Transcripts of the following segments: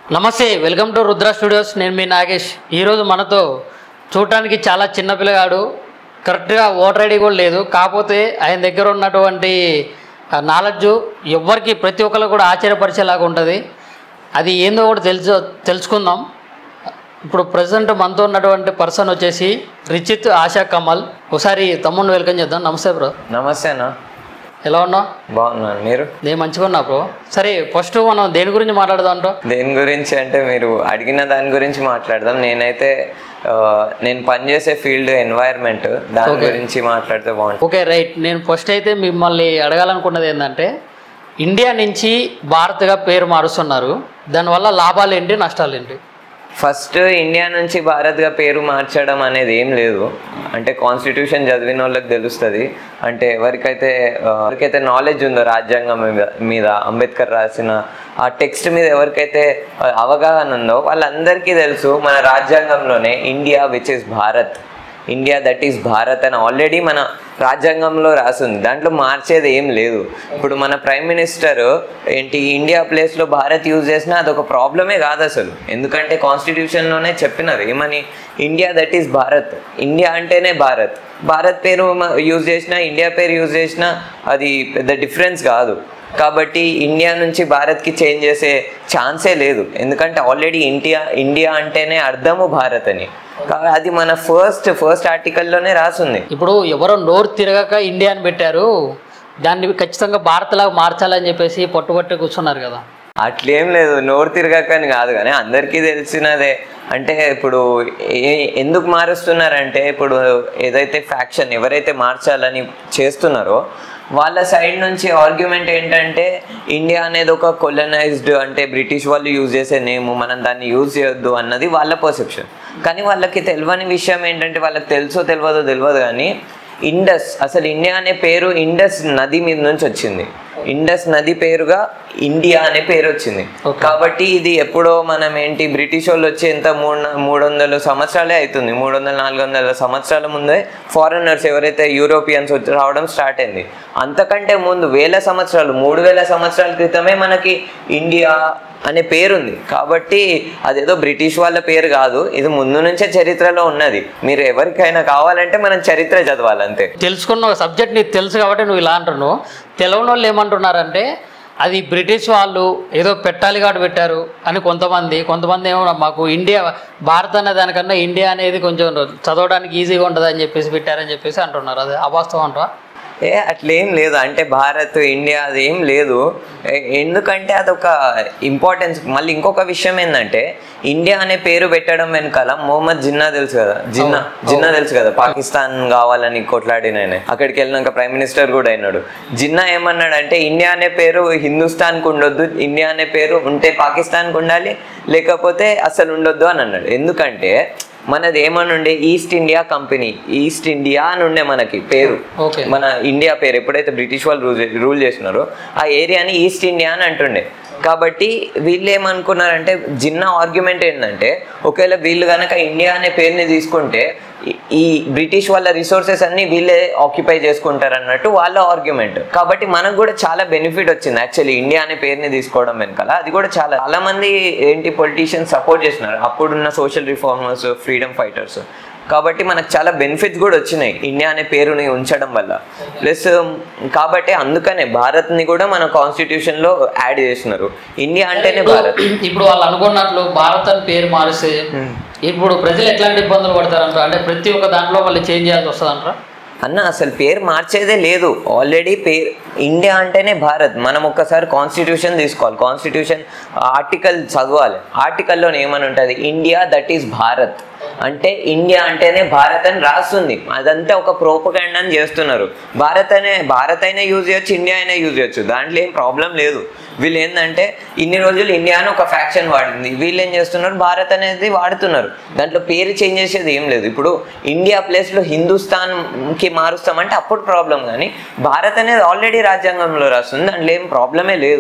నమస్తే welcome to Rudra studios నేను మీ నాగేష్ ఈరోజు మనతో చూడటానికి చాలా చిన్న పిల్లగాడు కరెక్ట్గా ఓటర్ ఐడి కూడా లేదు కాకపోతే ఆయన దగ్గర ఉన్నటువంటి నాలెడ్జ్ ఎవ్వరికి ప్రతి ఒక్కరు కూడా ఆశ్చర్యపరిచేలాగా ఉంటుంది అది ఏందో కూడా తెలుసు తెలుసుకుందాం ఇప్పుడు ప్రజెంట్ మనతో ఉన్నటువంటి పర్సన్ వచ్చేసి రిచిత్ ఆశా కమల్ ఒకసారి తమ్ముడిని వెల్కమ్ చేద్దాం నమస్తే బ్రో నమస్తే అన్న ఎలా ఉన్నావు బాగున్నాను మీరు నేను మంచిగా ఉన్నా బ్రో సరే ఫస్ట్ మనం దేని గురించి మాట్లాడదాం అంటావు దేని గురించి అంటే మీరు అడిగిన దాని గురించి మాట్లాడదాం నేనైతే ఆ, నేను పనిచేసే ఫీల్డ్ ఎన్వైర్న్మెంట్ దాని గురించి మాట్లాడితే బాగుంటుంది ఓకే రైట్ నేను ఫస్ట్ అయితే మిమ్మల్ని అడగాలనుకున్నది ఏంటంటే ఇండియా నుంచి భారత్గా పేరు మారుస్తున్నారు దానివల్ల లాభాలు ఏంటి నష్టాలు ఏంటి ఫస్ట్ ఇండియా నుంచి భారత్గా పేరు మార్చడం అనేది ఏం లేదు అంటే కాన్స్టిట్యూషన్ చదివిన వాళ్ళకి తెలుస్తుంది అంటే ఎవరికైతే ఆ, ఎవరికైతే నాలెడ్జ్ ఉందో రాజ్యాంగం మీద మీద అంబేద్కర్ రాసిన ఆ టెక్స్ట్ మీద ఎవరికైతే ఆ, అవగాహన ఉందో వాళ్ళందరికీ తెలుసు మన రాజ్యాంగంలోనే India which is Bharat India that is Bharat అని ఆల్రెడీ మన రాజ్యాంగంలో రాసింది దాంట్లో మార్చేది ఏం లేదు ఇప్పుడు మన ప్రైమ్ మినిస్టర్ ఏంటి ఇండియా ప్లేస్లో భారత్ యూజ్ చేసినా అదొక ప్రాబ్లమే కాదు అసలు ఎందుకంటే కాన్స్టిట్యూషన్లోనే చెప్పినారు ఏమని India that is Bharat India అంటేనే భారత్ భారత్ పేరు యూజ్ చేసినా ఇండియా పేరు యూజ్ చేసినా అది పెద్ద డిఫరెన్స్ కాదు కాబట్టి ఇండియా నుంచి భారత్కి చేంజ్ చేసే ఛాన్సే లేదు ఎందుకంటే ఆల్రెడీ ఇండియా ఇండియా అంటేనే అర్థము భారత్ అని కా- అది మన ఫస్ట్ ఫస్ట్ ఆర్టికల్లోనే రాసుంది ఇప్పుడు ఎవరో నోరు తిరగక ఇండియా అని పెట్టారు దాన్ని ఖచ్చితంగా భారత్లాగా మార్చాలని చెప్పేసి పట్టుబట్టి కూర్చున్నారు కదా అట్లేం లేదు నోరు తిరగకని కాదు కానీ అందరికీ తెలిసినదే అంటే ఇప్పుడు ఏ ఎందుకు మారుస్తున్నారంటే ఇప్పుడు ఏదైతే ఫ్యాక్షన్ ఎవరైతే మార్చాలని చేస్తున్నారో వాళ్ళ సైడ్ నుంచి ఆర్గ్యుమెంట్ ఏంటంటే ఇండియా అనేది ఒక కొలనైజ్డ్ అంటే బ్రిటిష్ వాళ్ళు యూజ్ చేసే నేము మనం దాన్ని యూజ్ చేయొద్దు అన్నది వాళ్ళ పర్సెప్షన్ కానీ వాళ్ళకి తెలియని విషయం ఏంటంటే వాళ్ళకి తెలుసో తెలియదో తెలియదు కానీ ఇండస్ అసలు ఇండియా అనే పేరు ఇండస్ నది మీద నుంచి వచ్చింది ఇండస్ నది పేరుగా ఇండియా అనే పేరు వచ్చింది Okay. కాబట్టి ఇది ఎప్పుడో మనం ఏంటి బ్రిటిష్ వాళ్ళు వచ్చి ఎంత మూడు మూడు వందల సంవత్సరాలే అవుతుంది మూడు వందల నాలుగు వందల సంవత్సరాల ముందే ఫారినర్స్ ఎవరైతే యూరోపియన్స్ వచ్చి రావడం స్టార్ట్ అయింది అంతకంటే ముందు వేల సంవత్సరాలు మూడు వేల సంవత్సరాల క్రితమే మనకి ఇండియా అనే పేరుంది కాబట్టి అదేదో బ్రిటిష్ వాళ్ళ పేరు కాదు ఇది ముందు నుంచే చరిత్రలో ఉన్నది మీరు ఎవరికైనా కావాలంటే మనం చరిత్ర చదవాలి అంతే తెలుసుకున్న ఒక సబ్జెక్ట్ నీకు తెలుసు కాబట్టి నువ్వు ఇలా అంటున్నావు తెలియని వాళ్ళు ఏమంటున్నారంటే అది బ్రిటిష్ వాళ్ళు ఏదో పెట్టాలి కాబట్టి పెట్టారు అని కొంతమంది కొంతమంది ఏమో మాకు ఇండియా భారత్ అనే దానికన్నా ఇండియా అనేది కొంచెం చదవడానికి ఈజీగా ఉంటుంది అని చెప్పేసి పెట్టారని చెప్పేసి అంటున్నారు అది అవాస్తవం అంటావా ఏ అట్లేం లేదు అంటే భారత్ ఇండియా అది ఏం లేదు ఎ- ఎందుకంటే అదొక ఇంపార్టెన్స్ మళ్ళీ ఇంకొక విషయం ఏంటంటే ఇండియా అనే పేరు పెట్టడం వెనకాల మొహమ్మద్ జిన్నా తెలుసు కదా జిన్నా జిన్నా తెలుసు కదా పాకిస్తాన్ కావాలని కొట్లాడిన ఆయన. అక్కడికి వెళ్ళినాక ప్రైమ్ మినిస్టర్ కూడా అయినాడు జిన్నా ఏమన్నాడంటే ఇండియా అనే పేరు హిందుస్థాన్కి ఉండొద్దు ఇండియా అనే పేరు ఉంటే పాకిస్తాన్కి ఉండాలి లేకపోతే అసలు ఉండొద్దు అని అన్నాడు ఎందుకంటే మనది ఏమని ఉండే East India Company East India అని ఉండే మనకి పేరు ఓకే మన ఇండియా పేరు ఎప్పుడైతే బ్రిటిష్ వాళ్ళు రూల్ రూల్ చేసినారో ఆ ఏరియాని ఈస్ట్ ఇండియా అని అంటుండే కాబట్టి వీళ్ళు ఏమనుకున్నారంటే జిన్నా ఆర్గ్యుమెంట్ ఏంటంటే ఒకవేళ వీళ్ళు కనుక ఇండియా అనే పేరుని తీసుకుంటే ఈ- ఈ బ్రిటిష్ వాళ్ళ రిసోర్సెస్ అన్ని వీళ్ళే ఆక్యుపై చేసుకుంటారు అన్నట్టు వాళ్ళ ఆర్గ్యుమెంట్ కాబట్టి మనకు కూడా చాలా బెనిఫిట్ వచ్చింది యాక్చువల్లీ ఇండియా అనే పేరుని తీసుకోవడం వెనకాల అది కూడా చాలా చాలా మంది ఏంటి పొలిటీషియన్స్ సపోర్ట్ చేసినారు అప్పుడున్న సోషల్ రిఫార్మర్స్ ఫ్రీడమ్ ఫైటర్స్ కాబట్టి మనకు చాలా బెనిఫిట్స్ కూడా వచ్చినాయి ఇండియా అనే పేరుని ఉంచడం వల్ల ప్లస్ కాబట్టి అందుకనే భారత్ని కూడా మన కాన్స్టిట్యూషన్ లో యాడ్ చేసినారు ఇండియా అంటేనే భారత్ ఇప్పుడు వాళ్ళు అనుకున్నట్లు భారత్ అని పేరు మారిస్తే ఇప్పుడు ప్రజలు ఎట్లాంటి ఇబ్బందులు పడతారంటారు అంటే ప్రతి ఒక్క దాంట్లో వాళ్ళు చేంజ్ చేయాల్సి వస్తుందంటారా అన్న అసలు పేరు మార్చేదే లేదు ఆల్రెడీ పేరు ఇండియా అంటేనే భారత్ మనం ఒక్కసారి కాన్స్టిట్యూషన్ తీసుకోవాలి కాన్స్టిట్యూషన్ ఆర్టికల్ చదవాలి ఆర్టికల్లో ఏమని ఉంటుంది ఇండియా దట్ ఈస్ భారత్ అంటే ఇండియా అంటేనే భారత్ అని రాస్తుంది అదంతా ఒక ప్రోపగండా అని చేస్తున్నారు భారత్ అనే భారత్ అయినా యూజ్ చేయొచ్చు ఇండియా అయినా యూజ్ చేయొచ్చు దాంట్లో ఏం ప్రాబ్లం లేదు వీళ్ళు ఏంటంటే ఇన్ని రోజులు ఇండియా అని ఒక ఫ్యాక్షన్ వాడింది వీళ్ళు ఏం చేస్తున్నారు భారత్ అనేది వాడుతున్నారు దాంట్లో పేరు చేంజ్ చేసేది ఏం లేదు ఇప్పుడు ఇండియా ప్లేస్లో హిందుస్థాన్కి మారుస్తామంటే అప్పుడు ప్రాబ్లం కానీ భారత్ అనేది ఆల్రెడీ రాజ్యాంగంలో రాస్తుంది దాంట్లో ఏం ప్రాబ్లమే లేదు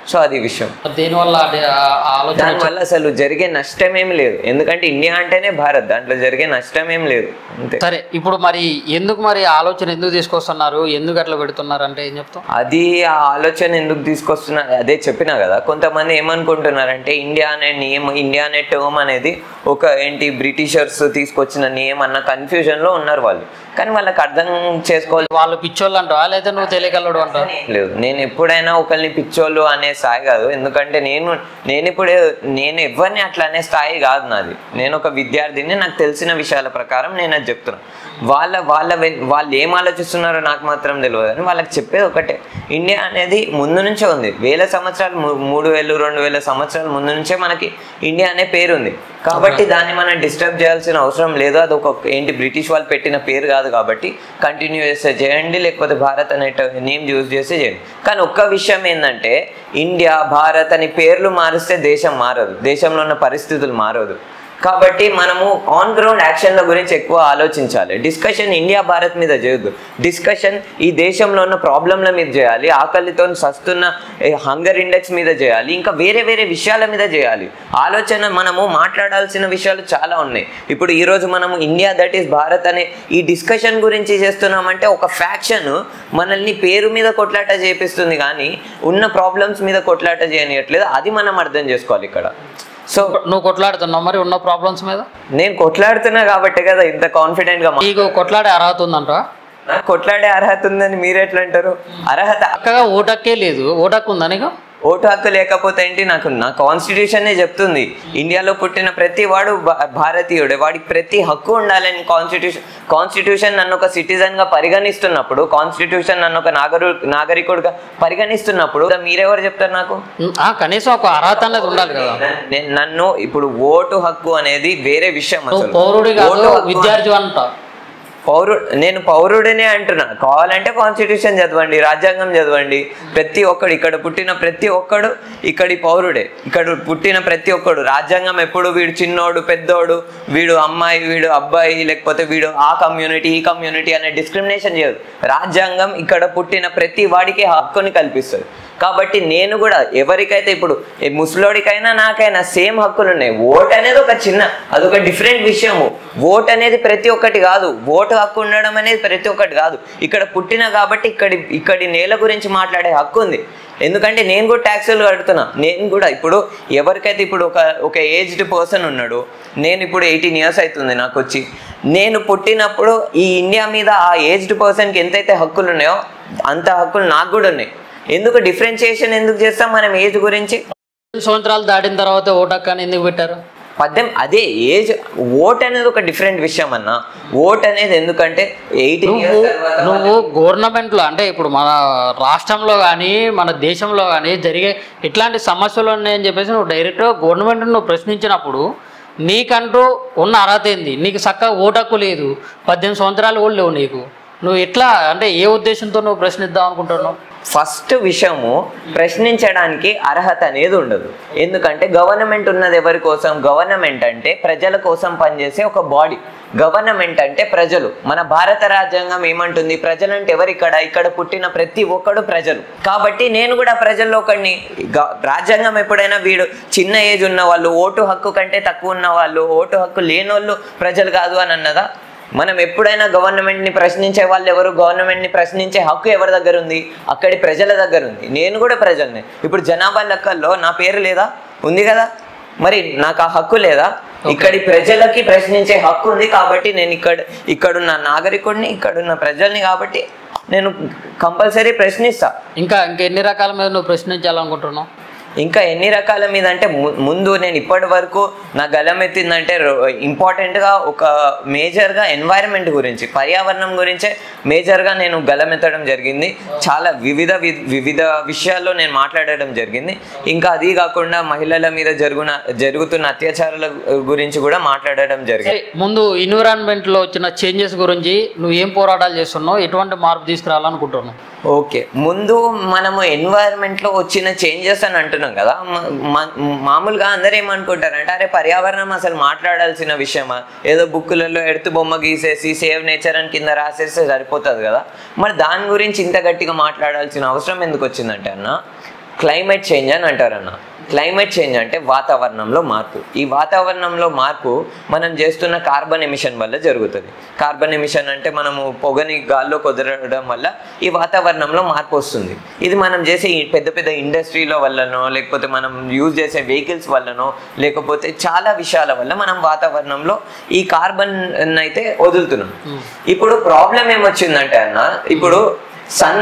సో అది విషయం దేనివల్ల అది ఆ- ఆ ఆలోచన దానివల్ల అసలు జరిగే నష్టం ఏమి లేదు ఎందుకంటే ఇండియా అంటేనే భారత్ దాంట్లో జరిగే నష్టం ఏం లేదు అంతే సరే ఇప్పుడు మరి ఎందుకు మరి ఆలోచన ఎందుకు తీసుకొస్తున్నారు ఎందుకు అట్లా పెడుతున్నారు అంటే ఏం చెప్తాం అది ఆ ఆలోచన ఎందుకు తీసుకొస్తున్నారు అదే చెప్పినా కదా కొంతమంది ఏమనుకుంటున్నారంటే ఇండియా అనే నియమం ఇండియా అనే టర్మ్ అనేది ఒక ఏంటి బ్రిటిషర్స్ తీసుకొచ్చిన నియమం అన్న కన్ఫ్యూజన్ లో ఉన్నారు వాళ్ళు కానీ వాళ్ళకి అర్థం చేసుకోవాలి వాళ్ళు పిచ్చోళ్ళు అంటావా లేదా నువ్వు తెలియగలడు అంటావా లేదు నేను ఎప్పుడైనా ఒకరిని పిచ్చోళ్ళు అనే స్థాయి కాదు ఎందుకంటే నేను నేను ఇప్పుడు నేను ఎవరిని అట్లా అనే స్థాయి కాదు నాది నేను ఒక విద్యార్థిని నాకు తెలిసిన విషయాల ప్రకారం నేను అది చెప్తున్నా వాళ్ళ వాళ్ళ వెన్- వాళ్ళు ఏం ఆలోచిస్తున్నారో నాకు మాత్రం తెలియదు కానీ వాళ్ళకి చెప్పేది ఒకటే ఇండియా అనేది ముందు నుంచే ఉంది వేల సంవత్సరాలు మూ- మూడు వేలు రెండు వేల సంవత్సరాల ముందు నుంచే మనకి ఇండియా అనే పేరు ఉంది కాబట్టి దాన్ని మనం డిస్టర్బ్ చేయాల్సిన అవసరం లేదు అది ఒక ఏంటి బ్రిటిష్ వాళ్ళు పెట్టిన పేరు కాదు కాబట్టి కంటిన్యూ చేస్తే చేయండి లేకపోతే భారత్ అనే నేమ్ యూజ్ చేస్తే చేయండి కానీ ఒక్క విషయం ఏంటంటే ఇండియా భారత్ అని పేర్లు మారిస్తే దేశం మారదు దేశంలో ఉన్న పరిస్థితులు మారదు కాబట్టి మనము ఆన్ గ్రౌండ్ యాక్షన్ల గురించి ఎక్కువ ఆలోచించాలి డిస్కషన్ ఇండియా భారత్ మీద చేయొద్దు డిస్కషన్ ఈ దేశంలో ఉన్న ప్రాబ్లంల మీద చేయాలి ఆకలితో సస్తున్న హంగర్ ఇండెక్స్ మీద చేయాలి ఇంకా వేరే వేరే విషయాల మీద చేయాలి ఆలోచన మనము మాట్లాడాల్సిన విషయాలు చాలా ఉన్నాయి ఇప్పుడు ఈ రోజు మనము ఇండియా దట్ ఈస్ భారత్ అనే ఈ డిస్కషన్ గురించి చేస్తున్నామంటే ఒక ఫ్యాక్షన్ మనల్ని పేరు మీద కొట్లాట చేపిస్తుంది కానీ ఉన్న ప్రాబ్లమ్స్ మీద కొట్లాట చేయనియట్లేదు అది మనం అర్థం చేసుకోవాలి ఇక్కడ సో నువ్వు కొట్లాడుతున్నావు మరి ఉన్న ప్రాబ్లమ్స్ మీద నేను కొట్లాడుతున్నా కాబట్టే కదా ఇంత కాన్ఫిడెంట్ గా మా- నీకు కొట్లాడే అర్హత ఉందంటావా నాకు కొట్లాడే అర్హత ఉందని మీరు ఎట్లా అంటారు అర్హత చక్కగా ఓటక్కే లేదు ఓటక్కు ఉందా నీకు ఓటు హక్కు లేకపోతే ఏంటి నాకు నా కాన్స్టిట్యూషనే చెప్తుంది ఇండియాలో పుట్టిన ప్రతి వాడు భా- భారతీయుడే వాడికి ప్రతి హక్కు ఉండాలని కాన్స్టిట్యూషన్ కాన్స్టిట్యూషన్ నన్ను ఒక సిటిజన్ గా పరిగణిస్తున్నప్పుడు కాన్స్టిట్యూషన్ నన్ను ఒక నాగరు నాగరికుడిగా పరిగణిస్తున్నప్పుడు మీరెవరు చెప్తారు నాకు ఆ, కనీసం ఒక అర్హత అనేది ఉండాలి కదా నేను నన్ను ఇప్పుడు ఓటు హక్కు అనేది వేరే విషయం నువ్వు అసలు పౌరుడి కాదు ఓటు హక్కు విద్యార్థి అంటావు పౌరు నేను పౌరుడినే అంటున్నా కావాలంటే కాన్స్టిట్యూషన్ చదవండి రాజ్యాంగం చదవండి ప్రతి ఒక్కడు ఇక్కడ పుట్టిన ప్రతి ఒక్కడు ఇక్కడి పౌరుడే ఇక్కడ పుట్టిన ప్రతి ఒక్కడు రాజ్యాంగం ఎప్పుడు వీడు చిన్నోడు పెద్దోడు వీడు అమ్మాయి వీడు అబ్బాయి లేకపోతే వీడు ఆ కమ్యూనిటీ ఈ కమ్యూనిటీ అనే డిస్క్రిమినేషన్ చేయదు రాజ్యాంగం ఇక్కడ పుట్టిన ప్రతి వాడికి హక్కుని కల్పిస్తుంది కాబట్టి నేను కూడా ఎవరికైతే ఇప్పుడు ఏ ముసలోడికైనా నాకైనా సేమ్ హక్కులు ఉన్నాయి ఓట్ అనేది ఒక చిన్న అదొక డిఫరెంట్ విషయము ఓట్ అనేది ప్రతి ఒక్కటి కాదు ఓటు హక్కు ఉండడం అనేది ప్రతి ఒక్కటి కాదు ఇక్కడ పుట్టిన కాబట్టి ఇక్కడి ఇక్కడి నేల గురించి మాట్లాడే హక్కు ఉంది ఎందుకంటే నేను కూడా ట్యాక్సులు కడుతున్నా నేను కూడా ఇప్పుడు ఎవరికైతే ఇప్పుడు ఒక ఒక ఏజ్డ్ పర్సన్ ఉన్నాడు నేను ఇప్పుడు ఎయిటీన్ ఇయర్స్ అవుతుంది నాకు వచ్చి నేను పుట్టినప్పుడు ఈ ఇండియా మీద ఆ ఏజ్డ్ పర్సన్కి ఎంతైతే హక్కులు ఉన్నాయో అంత హక్కులు నాకు కూడా ఉన్నాయి ఎందుకు డిఫరెన్షియేషన్ ఎందుకు చేస్తాం మనం ఏజ్ గురించి సంవత్సరాలు దాటిన తర్వాత ఓటక్ అని ఎందుకు పెట్టారు పద్దెం అదే ఏజ్ ఓట్ అనేది ఒక డిఫరెంట్ విషయం అన్న ఓట్ అనేది ఎందుకంటే ఎయిటీన్ నువ్వు నువ్వు గవర్నమెంట్లో అంటే ఇప్పుడు మన రాష్ట్రంలో కానీ మన దేశంలో కానీ జరిగే ఇట్లాంటి సమస్యలు ఉన్నాయని చెప్పేసి నువ్వు డైరెక్ట్గా గవర్నమెంట్ నువ్వు ప్రశ్నించినప్పుడు నీకంటూ ఉన్న అర్హత ఏంది నీకు చక్కగా ఓటక్కు లేదు పద్దెనిమిది సంవత్సరాలు కూడా లేవు నీకు నువ్వు ఎట్లా అంటే ఏ ఉద్దేశంతో నువ్వు ప్రశ్నిద్దాం అనుకుంటున్నావు ఫస్ట్ విషయము ప్రశ్నించడానికి అర్హత అనేది ఉండదు ఎందుకంటే గవర్నమెంట్ ఉన్నది ఎవరి కోసం గవర్నమెంట్ అంటే ప్రజల కోసం పనిచేసే ఒక బాడీ గవర్నమెంట్ అంటే ప్రజలు మన భారత రాజ్యాంగం ఏమంటుంది ప్రజలంటే ఎవరు ఇక్కడ ఇక్కడ పుట్టిన ప్రతి ఒక్కడు ప్రజలు కాబట్టి నేను కూడా ప్రజల్లో ఒకడిని గ- రాజ్యాంగం ఎప్పుడైనా వీడు చిన్న ఏజ్ ఉన్న వాళ్ళు ఓటు హక్కు కంటే తక్కువ ఉన్న వాళ్ళు ఓటు హక్కు లేనోళ్ళు ప్రజలు కాదు అని అన్నదా మనం ఎప్పుడైనా గవర్నమెంట్ని ప్రశ్నించే వాళ్ళు ఎవరు గవర్నమెంట్ని ప్రశ్నించే హక్కు ఎవరి దగ్గర ఉంది అక్కడి ప్రజల దగ్గర ఉంది నేను కూడా ప్రజల్ని ఇప్పుడు జనాభా లెక్కల్లో నా పేరు లేదా ఉంది కదా మరి నాకు ఆ హక్కు లేదా ఇక్కడి ప్రజలకి ప్రశ్నించే హక్కు ఉంది కాబట్టి నేను ఇక్కడ ఇక్కడున్న నాగరికుడిని ఇక్కడున్న ప్రజల్ని కాబట్టి నేను కంపల్సరీ ప్రశ్నిస్తా ఇంకా ఇంకా ఎన్ని రకాల మీద నువ్వు ప్రశ్నించాలనుకుంటున్నావు ఇంకా ఎన్ని రకాల మీద అంటే ము- ముందు నేను ఇప్పటి వరకు నా గలం ఎత్తిందంటే ఇంపార్టెంట్గా ఒక మేజర్గా ఎన్వైరన్మెంట్ గురించి పర్యావరణం గురించే మేజర్గా నేను గలం ఎత్తడం జరిగింది చాలా వివిధ వి- వివిధ విషయాల్లో నేను మాట్లాడడం జరిగింది ఇంకా అది కాకుండా మహిళల మీద జరుగున జరుగుతున్న అత్యాచారాల గురించి కూడా మాట్లాడడం జరిగింది సరే, ముందు environment లో వచ్చిన చేంజెస్ గురించి నువ్వు ఏం పోరాటాలు చేస్తున్నావు ఎటువంటి మార్పు తీసుకురావాలనుకుంటున్నావు ఓకే ముందు మనము environment లో వచ్చిన చేంజెస్ అని అంటున్నాం కదా మ- మ- మామూలుగా అందరూ ఏమనుకుంటారంటే అరే పర్యావరణం అసలు మాట్లాడాల్సిన విషయమా ఏదో బుక్కులలో ఎడుతు బొమ్మ గీసేసి సేవ్ నేచర్ అని కింద రాసేస్తే సరిపోతుంది కదా మరి దాని గురించి ఇంత గట్టిగా మాట్లాడాల్సిన అవసరం ఎందుకు వచ్చిందంటే అన్న క్లైమేట్ చేంజ్ అని అంటారన్న క్లైమేట్ చేంజ్ అంటే వాతావరణంలో మార్పు ఈ వాతావరణంలో మార్పు మనం చేస్తున్న కార్బన్ ఎమిషన్ వల్ల జరుగుతుంది కార్బన్ ఎమిషన్ అంటే మనము పొగని గాల్లో కుదరడం వల్ల ఈ వాతావరణంలో మార్పు వస్తుంది ఇది మనం చేసే ఈ పెద్ద పెద్ద ఇండస్ట్రీల వల్లనో లేకపోతే మనం యూజ్ చేసే వెహికల్స్ వల్లనో లేకపోతే చాలా విషయాల వల్ల మనం వాతావరణంలో ఈ కార్బన్ అయితే వదులుతున్నాం ఇప్పుడు ప్రాబ్లం ఏమొచ్చిందంటే అన్న ఇప్పుడు సన్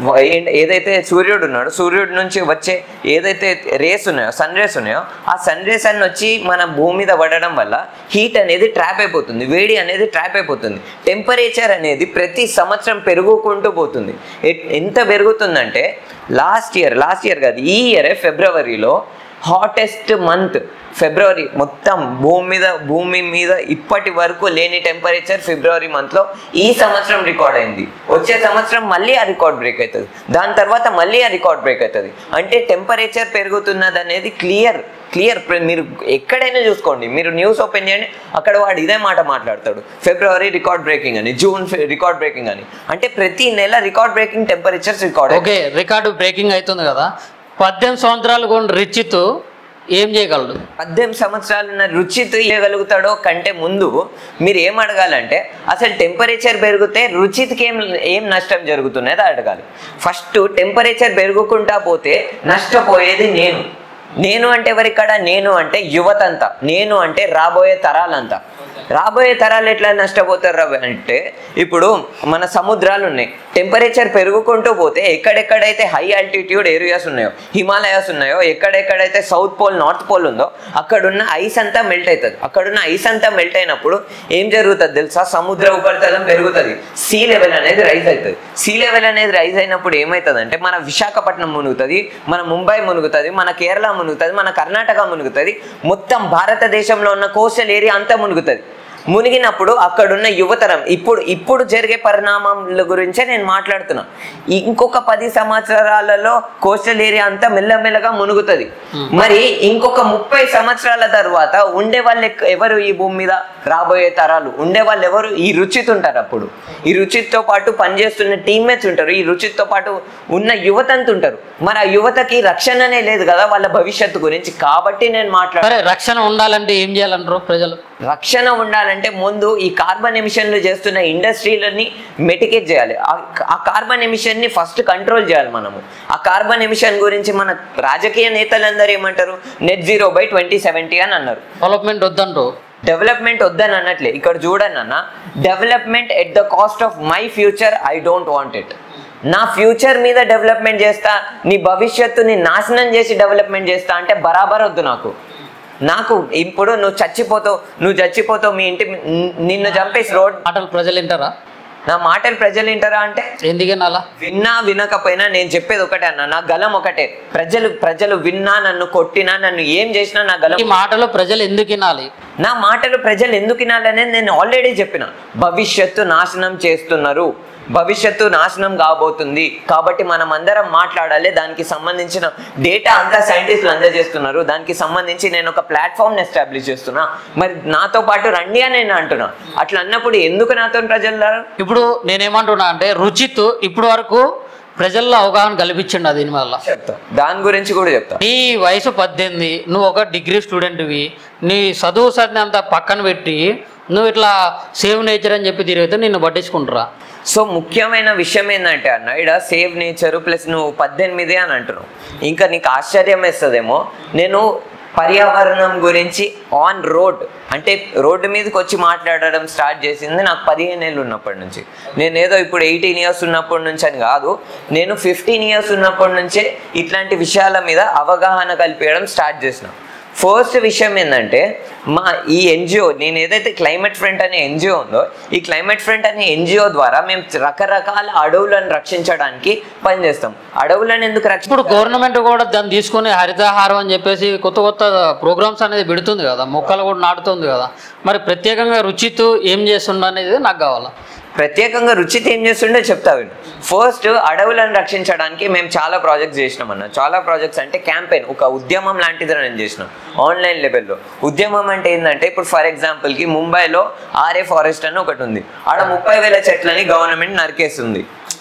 ఏదైతే సూర్యుడు ఉన్నాడో సూర్యుడు నుంచి వచ్చే ఏదైతే రేస్ ఉన్నాయో సన్ రేస్ ఉన్నాయో ఆ సన్ రేస్ అన్ని వచ్చి మన భూమి మీద పడడం వల్ల హీట్ అనేది ట్రాప్ అయిపోతుంది వేడి అనేది ట్రాప్ అయిపోతుంది టెంపరేచర్ అనేది ప్రతి సంవత్సరం పెరుగుకుంటూ పోతుంది ఎట్- ఎంత పెరుగుతుందంటే లాస్ట్ ఇయర్ లాస్ట్ ఇయర్ కాదు ఈ ఇయర్ ఫిబ్రవరిలో హాటెస్ట్ మంత్ ఫిబ్రవరి మొత్తం భూమి మీద భూమి మీద ఇప్పటి వరకు లేని టెంపరేచర్ ఫిబ్రవరి మంత్లో ఈ సంవత్సరం రికార్డ్ అయింది వచ్చే సంవత్సరం మళ్ళీ ఆ రికార్డ్ బ్రేక్ అవుతుంది దాని తర్వాత మళ్ళీ ఆ రికార్డ్ బ్రేక్ అవుతుంది అంటే టెంపరేచర్ పెరుగుతున్నది అనేది క్లియర్ క్లియర్ మీరు ఎక్కడైనా చూసుకోండి మీరు న్యూస్ ఓపెన్ చేయండి అక్కడ వాడు ఇదే మాట మాట్లాడతాడు ఫిబ్రవరి రికార్డ్ బ్రేకింగ్ అని జూన్ రికార్డ్ బ్రేకింగ్ అని అంటే ప్రతి నెల record breaking temperatures record okay record breaking అవుతుంది కదా పద్దెనిమిది సంవత్సరాలు కొన్ని రిచిత్ ఏం చేయగలడు పద్దెనిమిది సంవత్సరాలున్న రుచితో ఇవ్వగలుగుతాడో కంటే ముందు మీరు ఏం అడగాలంటే అసలు టెంపరేచర్ పెరిగితే రుచికి ఏం ఏం నష్టం జరుగుతున్నది అడగాలి ఫస్ట్ టెంపరేచర్ పెరుగుకుంటా పోతే నష్టపోయేది నేను నేను అంటే ఎవరిక్కడ నేను అంటే యువతంతా నేను అంటే రాబోయే తరాలంతా రాబోయే తరాలు ఎట్లా నష్టపోతారు రా అంటే ఇప్పుడు మన సముద్రాలు ఉన్నాయి టెంపరేచర్ పెరుగుకుంటూ పోతే ఎక్కడెక్కడైతే హై ఆల్టిట్యూడ్ ఏరియాస్ ఉన్నాయో హిమాలయాస్ ఉన్నాయో ఎక్కడెక్కడైతే సౌత్ పోల్ నార్త్ పోల్ ఉందో అక్కడున్న ఐస్ అంతా మెల్ట్ అవుతుంది అక్కడున్న ఐస్ అంతా మెల్ట్ అయినప్పుడు ఏం జరుగుతుంది తెలుసా సముద్ర ఉపరితలం పెరుగుతుంది సీ లెవెల్ అనేది రైజ్ అవుతుంది సీ లెవెల్ అనేది రైజ్ అయినప్పుడు ఏమవుతుంది అంటే మన విశాఖపట్నం మునుగుతుంది మన ముంబై మునుగుతుంది మన కేరళ మునుగుతుంది మన కర్ణాటక మునుగుతుంది మొత్తం భారతదేశంలో ఉన్న కోస్టల్ ఏరియా అంతా మునుగుతుంది మునిగినప్పుడు అక్కడున్న యువతరం ఇప్పుడు ఇప్పుడు జరిగే పరిణామాల గురించే నేను మాట్లాడుతున్నా ఇంకొక పది సంవత్సరాలలో కోస్టల్ ఏరియా అంతా మెల్లమెల్లగా మునుగుతుంది మరి ఇంకొక ముప్పై సంవత్సరాల తర్వాత ఉండే వాళ్ళు ఎక్క- ఎవరు ఈ భూమి మీద రాబోయే తరాలు ఉండే వాళ్ళు ఎవరు ఈ రుచిత్ ఉంటారు అప్పుడు ఈ రుచిత్తో పాటు పనిచేస్తున్న టీమ్మేట్స్ ఉంటారు ఈ రుచిత్తో పాటు ఉన్న యువతంత ఉంటారు మరి ఆ యువతకి రక్షణనే లేదు కదా వాళ్ళ భవిష్యత్తు గురించి కాబట్టి నేను మాట్లాడు సరే రక్షణ ఉండాలంటే ఏం చేయాలంటారు ప్రజలు రక్షణ ఉండాలంటే ముందు ఈ కార్బన్ ఎమిషన్లు చేస్తున్న ఇండస్ట్రీలని మెటికేట్ చేయాలి ఆ- ఆ కార్బన్ ఎమిషన్ ని ఫస్ట్ కంట్రోల్ చేయాలి మనము ఆ కార్బన్ ఎమిషన్ గురించి మన రాజకీయ నేతలందరూ ఏమంటారు net zero by twenty seventy అని అన్నారు డెవలప్మెంట్ వద్దంటారు డెవలప్మెంట్ వద్దని అన్నట్లే ఇక్కడ చూడండి అన్న development at the cost of my future I don't want it నా ఫ్యూచర్ మీద డెవలప్మెంట్ చేస్తా నీ భవిష్యత్తుని నాశనం చేసి డెవలప్మెంట్ చేస్తా అంటే బరాబర్ వద్దు నాకు నాకు ఇప్పుడు నువ్వు చచ్చిపోతావు నువ్వు చచ్చిపోతావు మీ ఇంటి మీ- నిన్ను చంపేసి రోడ్ మాటలు ప్రజలు వింటారా నా మాటలు ప్రజలు వింటారా అంటే ఎందుకని అలా విన్నా వినకపోయినా నేను చెప్పేది ఒకటే అన్న నా గలం ఒకటే ప్రజలు ప్రజలు విన్నా నన్ను కొట్టినా నన్ను ఏం చేసినా నా గలం ఈ మాటలు ప్రజలు ఎందుకు వినాలి నా మాటలు ప్రజలు ఎందుకు వినాలనేది నేను ఆల్రెడీ చెప్పిన భవిష్యత్తు నాశనం చేస్తున్నారు భవిష్యత్తు నాశనం కాబోతుంది కాబట్టి మనం అందరం మాట్లాడాలి దానికి సంబంధించిన డేటా అంతా సైంటిస్టులు అందజేస్తున్నారు దానికి సంబంధించి నేను ఒక ప్లాట్ఫామ్ ఎస్టాబ్లిష్ చేస్తున్నా మరి నాతో పాటు రండి అని నేను అంటున్నా అట్లా అన్నప్పుడు ఎందుకు నాతో ప్రజలు రారు? ఇప్పుడు నేనేమంటున్నా అంటే రుచిత్ ఇప్పుడు వరకు ప్రజల్లో అవగాహన కల్పించండి దీని వల్ల చెప్తా దాని గురించి కూడా చెప్తా నీ వయసు పద్దెనిమిది నువ్వు ఒక డిగ్రీ స్టూడెంట్వి నీ చదువు సరిని అంతా పక్కన పెట్టి నువ్వు ఇట్లా సేవ్ నేచర్ అని చెప్పి తిరిగితే నిన్ను పట్టించుకుంటారా సో ముఖ్యమైన విషయం ఏంటంటే అన్న ఇక్కడ సేవ్ నేచర్ ప్లస్ నువ్వు పద్దెనిమిది అని అంటున్నావు ఇంకా నీకు ఆశ్చర్యం వేస్తుందేమో నేను పర్యావరణం గురించి ఆన్ రోడ్ అంటే రోడ్డు మీదకి వచ్చి మాట్లాడడం స్టార్ట్ చేసింది నాకు పదిహేను ఏళ్ళు ఉన్నప్పటి నుంచి నేను ఏదో ఇప్పుడు ఎయిటీన్ ఇయర్స్ ఉన్నప్పటి నుంచి అని కాదు నేను ఫిఫ్టీన్ ఇయర్స్ ఉన్నప్పటి నుంచే ఇట్లాంటి విషయాల మీద అవగాహన కల్పించడం స్టార్ట్ చేసిన ఫస్ట్ విషయం ఏంటంటే మా ఈ ఎన్జిఓ నేను ఏదైతే క్లైమేట్ ఫ్రంట్ అనే ఎన్జిఓ ఉందో ఈ క్లైమేట్ ఫ్రంట్ అనే ఎన్జిఓ ద్వారా మేము రకరకాల అడవులను రక్షించడానికి పనిచేస్తాం అడవులను ఎందుకు రక్ష ఇప్పుడు గవర్నమెంట్ కూడా దాన్ని తీసుకొని హరితహారం అని చెప్పేసి కొత్త కొత్త ప్రోగ్రామ్స్ అనేది పెడుతుంది కదా మొక్కలు కూడా నాటుతుంది కదా మరి ప్రత్యేకంగా రుచిత్ ఏం చేస్తుండ అనేది నాకు కావాలా ప్రత్యేకంగా రుచిత ఏం చేస్తుండో చెప్తా విను ఫస్ట్ అడవులను రక్షించడానికి మేము చాలా ప్రాజెక్ట్స్ చేసినాం అన్న చాలా ప్రాజెక్ట్స్ అంటే క్యాంపెయిన్ ఒక ఉద్యమం లాంటిది నేను చేసినాం ఆన్లైన్ లెవెల్లో ఉద్యమం అంటే ఏంటంటే ఇప్పుడు ఫర్ ఎగ్జాంపుల్కి ముంబైలో ఆర్ఏ ఫారెస్ట్ అని ఒకటి ఉంది ఆడ ముప్పై వేల చెట్లని గవర్నమెంట్ నరికేస్తుంది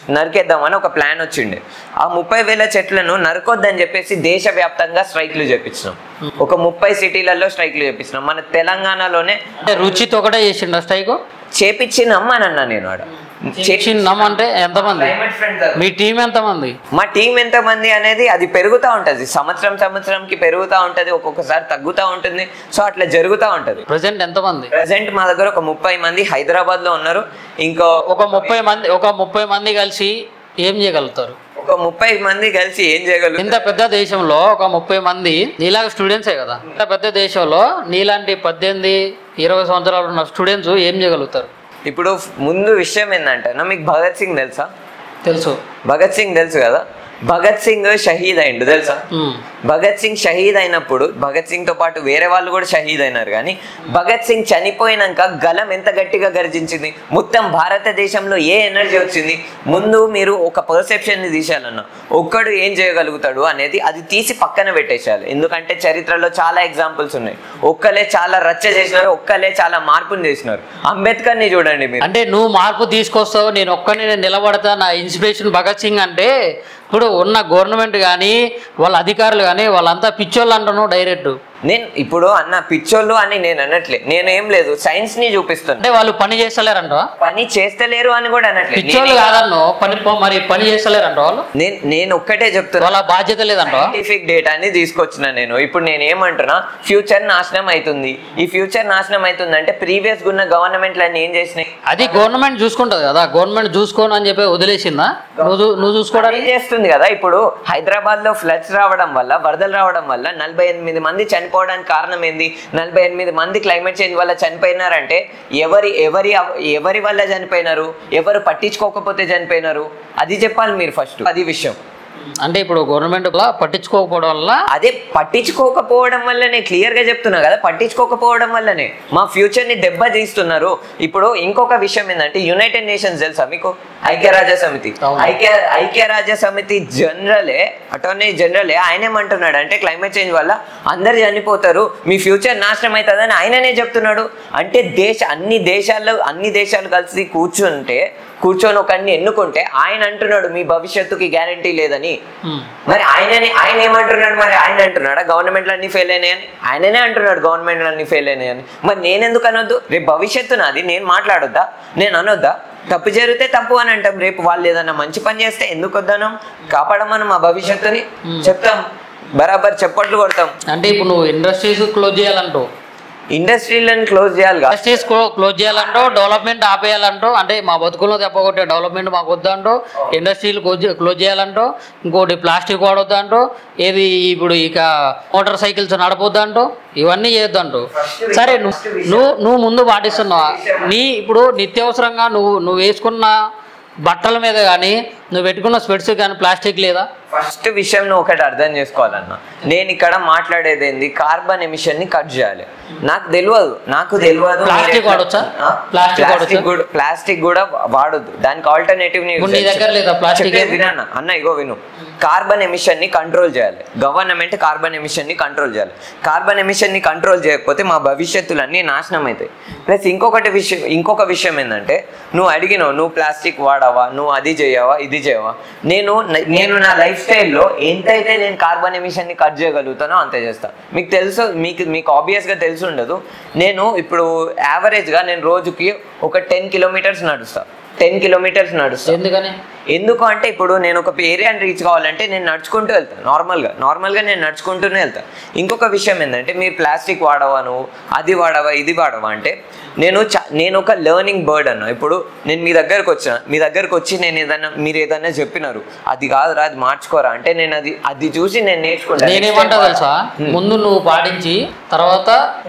నరికేద్దామని ఒక ప్లాన్ వచ్చిండే ఆ ముప్పై వేల చెట్లను నరకొద్దని చెప్పేసి దేశవ్యాప్తంగా స్ట్రైక్లు చేపించినాం ఒక ముప్పై సిటీలలో స్ట్రైక్లు చేపించినాం మన తెలంగాణలోనే అంటే రుచితో ఒకటే చేసిండు స్ట్రైక్ చేపించినాం అని అన్నా నేను ఆడ చేసిందాం అంటే ఎంతమంది మీ టీం ఎంతమంది మా టీం ఎంతమంది అనేది అది పెరుగుతూ ఉంటుంది సంవత్సరం సంవత్సరంకి పెరుగుతూ ఉంటుంది ఒక్కొక్కసారి తగ్గుతూ ఉంటుంది సో అట్లా జరుగుతూ ఉంటుంది ప్రజెంట్ ఎంతమంది ప్రజెంట్ మా దగ్గర ఒక ముప్పై మంది హైదరాబాద్ లో ఉన్నారు ఇంకో ఒక ముప్పై మంది ఒక ముప్పై మంది కలిసి ఏం చేయగలుగుతారు ఒక ముప్పై మంది కలిసి ఏం చేయగలుగుతారు ఇంత పెద్ద దేశంలో ఒక ముప్పై మంది నీలాగా స్టూడెంట్సే కదా ఇంత పెద్ద దేశంలో నీలాంటి పద్దెనిమిది ఇరవై సంవత్సరాలు ఉన్న స్టూడెంట్స్ ఏం చేయగలుగుతారు ఇప్పుడు ముందు విషయం ఏంటంటే నా మీకు భగత్ సింగ్ తెలుసా తెలుసు భగత్ సింగ్ తెలుసు కదా భగత్ సింగ్ షహీద్ అయిండు తెలుసా ఉమ్. భగత్ సింగ్ షహీద్ అయినప్పుడు భగత్ సింగ్ తో పాటు వేరే వాళ్ళు కూడా షహీద్ అయినారు కానీ భగత్ సింగ్ చనిపోయినాక గలం ఎంత గట్టిగా గర్జించింది మొత్తం భారతదేశంలో ఏ ఎనర్జీ వచ్చింది ముందు మీరు ఒక పర్సెప్షన్ ని తీసేయాలన్న ఒక్కడు ఏం చేయగలుగుతాడు అనేది అది తీసి పక్కన పెట్టేసేయాలి ఎందుకంటే చరిత్రలో చాలా ఎగ్జాంపుల్స్ ఉన్నాయి ఒక్కలే చాలా రచ్చ చేసినారు ఒక్కలే చాలా మార్పుని చేసినారు అంబేద్కర్ ని చూడండి మీరు అంటే నువ్వు మార్పు తీసుకొస్తావు నేను ఒక్కనే నేను నిలబడతా నా ఇన్స్పిరేషన్ భగత్ సింగ్ అంటే ఇప్పుడు ఉన్న గవర్నమెంట్ కానీ వాళ్ళ అధికారులు కానీ వాళ్ళంతా పిచ్చోళ్ళు అంటాను డైరెక్ట్ నేను ఇప్పుడు అన్న పిచ్చోళ్ళు అని నేను అనట్లే నేనేం లేదు సైన్స్ ని చూపిస్తున్నా అంటే వాళ్ళు పని చేస్తలేరంట పని చేస్తలేరు అని కూడా అనట్లే పిచ్చోళ్ళు కాదన్ను పని మరి పని చేస్తలేరంట వాళ్ళు నేను నేను ఒక్కటే చెప్తున్నా వాళ్ళ బాధ్యత లేదంట సైంటిఫిక్ డేటాని తీసుకొచ్చిన నేను ఇప్పుడు నేను ఏమంటున్నా ఫ్యూచర్ నాశనం అవుతుంది ఈ ఫ్యూచర్ నాశనం అవుతుంది అంటే ప్రీవియస్ ఉన్న గవర్నమెంట్లు అన్ని ఏం చేసినాయి అది గవర్నమెంట్ చూసుకుంటది కదా గవర్నమెంట్ చూసుకోను అని చెప్పి వదిలేసిందా నువ్వు చూ- నువ్వు చూసుకోవడానికి ఏం చేస్తుంది కదా ఇప్పుడు హైదరాబాద్ లో ఫ్లడ్స్ రావడం వల్ల వరదలు రావడం వల్ల నలభై ఎనిమిది మంది చనిపోవడానికి కారణం ఏంది నలభై ఎనిమిది మంది క్లైమేట్ చేంజ్ వల్ల చనిపోయినారంటే ఎవరి ఎవరి ఎవరి వల్ల చనిపోయినారు ఎవరు పట్టించుకోకపోతే చనిపోయినారు అది చెప్పాలి మీరు ఫస్ట్ అది విషయం అంటే ఇప్పుడు గవర్నమెంట్ పట్టించుకోకపోవడం వల్ల అదే పట్టించుకోకపోవడం వల్లనే క్లియర్ గా చెప్తున్నా కదా పట్టించుకోకపోవడం వల్లనే మా ఫ్యూచర్ ని దెబ్బ తీస్తున్నారు ఇప్పుడు ఇంకొక విషయం ఏంటంటే యునైటెడ్ నేషన్స్ తెలుసా మీకు ఐక్యరాజ్య సమితి అవును. ఐక్య ఐక్యరాజ్య సమితి జనరలే అటర్నీ జనరలే ఆయన ఏమంటున్నాడు అంటే క్లైమేట్ చేంజ్ వల్ల అందరు చనిపోతారు మీ ఫ్యూచర్ నాశనం అవుతుందని ఆయననే చెప్తున్నాడు అంటే దేశ అన్ని దేశాల్లో అన్ని దేశాలు కలిసి కూర్చుంటే కూర్చొని ఒకరిని ఎన్నుకుంటే ఆయన అంటున్నాడు మీ భవిష్యత్తుకి గ్యారంటీ లేదని ఉమ్. మరి ఆయనని ఆయన ఏమంటున్నాడు మరి ఆయన అంటున్నాడా గవర్నమెంట్లు అన్ని ఫెయిల్ అయినాయని ఆయననే అంటున్నాడు గవర్నమెంట్లు అన్ని ఫెయిల్ అయినాయని మరి నేను ఎందుకు అనొద్దు రేపు భవిష్యత్తు నాది నేను మాట్లాడొద్దా నేను అనొద్దా తప్పు జరిగితే తప్పు అని అంటాం రేపు వాళ్ళు ఏదన్నా మంచి పని చేస్తే ఎందుకు వద్దాను కాపాడమని మా భవిష్యత్తుని చెప్తాం బరాబర్ చెప్పట్లు కొడతాం అంటే ఇప్పుడు నువ్వు ఇండస్ట్రీస్ క్లోజ్ చేయాలంటావు ఇండస్ట్రీలను క్లోజ్ చేయాలి కాదు. ఇండస్ట్రీస్ క్లోజ్ చేయాలంటో డెవలప్మెంట్ ఆపేయాలంటో అంటే మా బతుకుల్లో చెప్పకొట్టే డెవలప్మెంట్ మాకు వద్దంటో ఇండస్ట్రీలు క్లోజ్ క్లోజ్ చేయాలంటో ఇంకోటి ప్లాస్టిక్ వాడొద్దంటో ఏది ఇప్పుడు ఇక మోటార్ సైకిల్స్ నడపొద్దంటో ఇవన్నీ చేయొద్దంటో సరే నువ్వు నువ్వు నువ్వు ముందు పాటిస్తున్నావా నీ ఇప్పుడు నిత్యావసరంగా నువ్వు నువ్వు వేసుకున్న బట్టల మీద కానీ నువ్వు పెట్టుకున్న స్వెట్స్ కానీ ప్లాస్టిక్ లేదా ఫస్ట్ విషయం నువ్వు ఒకటి అర్థం చేసుకోవాలన్న నేను ఇక్కడ మాట్లాడేది ఏంది కార్బన్ ఎమిషన్ ని కట్ చేయాలి నాకు తెలియదు నాకు తెలియదు ప్లాస్టిక్ వాడొచ్చా? ప్లాస్టిక్ వాడొచ్చా? ప్లాస్టిక్ కూడా ప్లాస్టిక్ కూడా వాడొద్దు దానికి ఆల్టర్నేటివ్ ఇప్పుడు నీ దగ్గర లేదా ప్లాస్టిక్ ఏమి? వినన్న అన్న ఇగో విను కార్బన్ ఎమిషన్ ని కంట్రోల్ చేయాలి గవర్నమెంట్ కార్బన్ ఎమిషన్ ని కంట్రోల్ చేయాలి కార్బన్ ఎమిషన్ ని కంట్రోల్ చేయకపోతే మా భవిష్యత్తులన్నీ నాశనం అవుతాయి ప్లస్ ఇంకొకటి విషయం ఇంకొక విషయం ఏంటంటే నువ్వు అడిగినావు నువ్వు ప్లాస్టిక్ వాడవా నువ్వు అది చేయవా ఇది చేయవా నేను నేను నా లైఫ్ స్టైల్లో ఎంతైతే నేను కార్బన్ ఎమిషన్ ని కట్ చేయగలుగుతానో అంతే చేస్తాను మీకు తెలుసు మీకు మీకు ఆబ్వియస్ గా తెలిసి ఉండదు నేను ఇప్పుడు యావరేజ్ గా నేను రోజుకి ఒక టెన్ కిలోమీటర్స్ నడుస్తా టెన్ కిలోమీటర్స్ నడుస్తా ఎందుకని ఎందుకు అంటే ఇప్పుడు నేను ఒక ఏరియాని రీచ్ కావాలంటే నేను నడుచుకుంటూ వెళ్తాను నార్మల్గా నార్మల్గా నేను నడుచుకుంటూనే వెళ్తాను ఇంకొక విషయం ఏంటంటే మీరు ప్లాస్టిక్ వాడవా నువ్వు అది వాడవా ఇది వాడవా అంటే నేను చ- నేను ఒక లెర్నింగ్ బర్డ్ అన్న ఇప్పుడు నేను మీ దగ్గరకు వచ్చిన మీ దగ్గరకు వచ్చి నేను ఏదైనా మీరు ఏదైనా చెప్పినారు అది కాదురా అది మార్చుకోరా అంటే నేను అది అది చూసి నేను నేర్చుకుంటాను నేనేమంటా తెలుసా ముందు నువ్వు పాటించి తర్వాత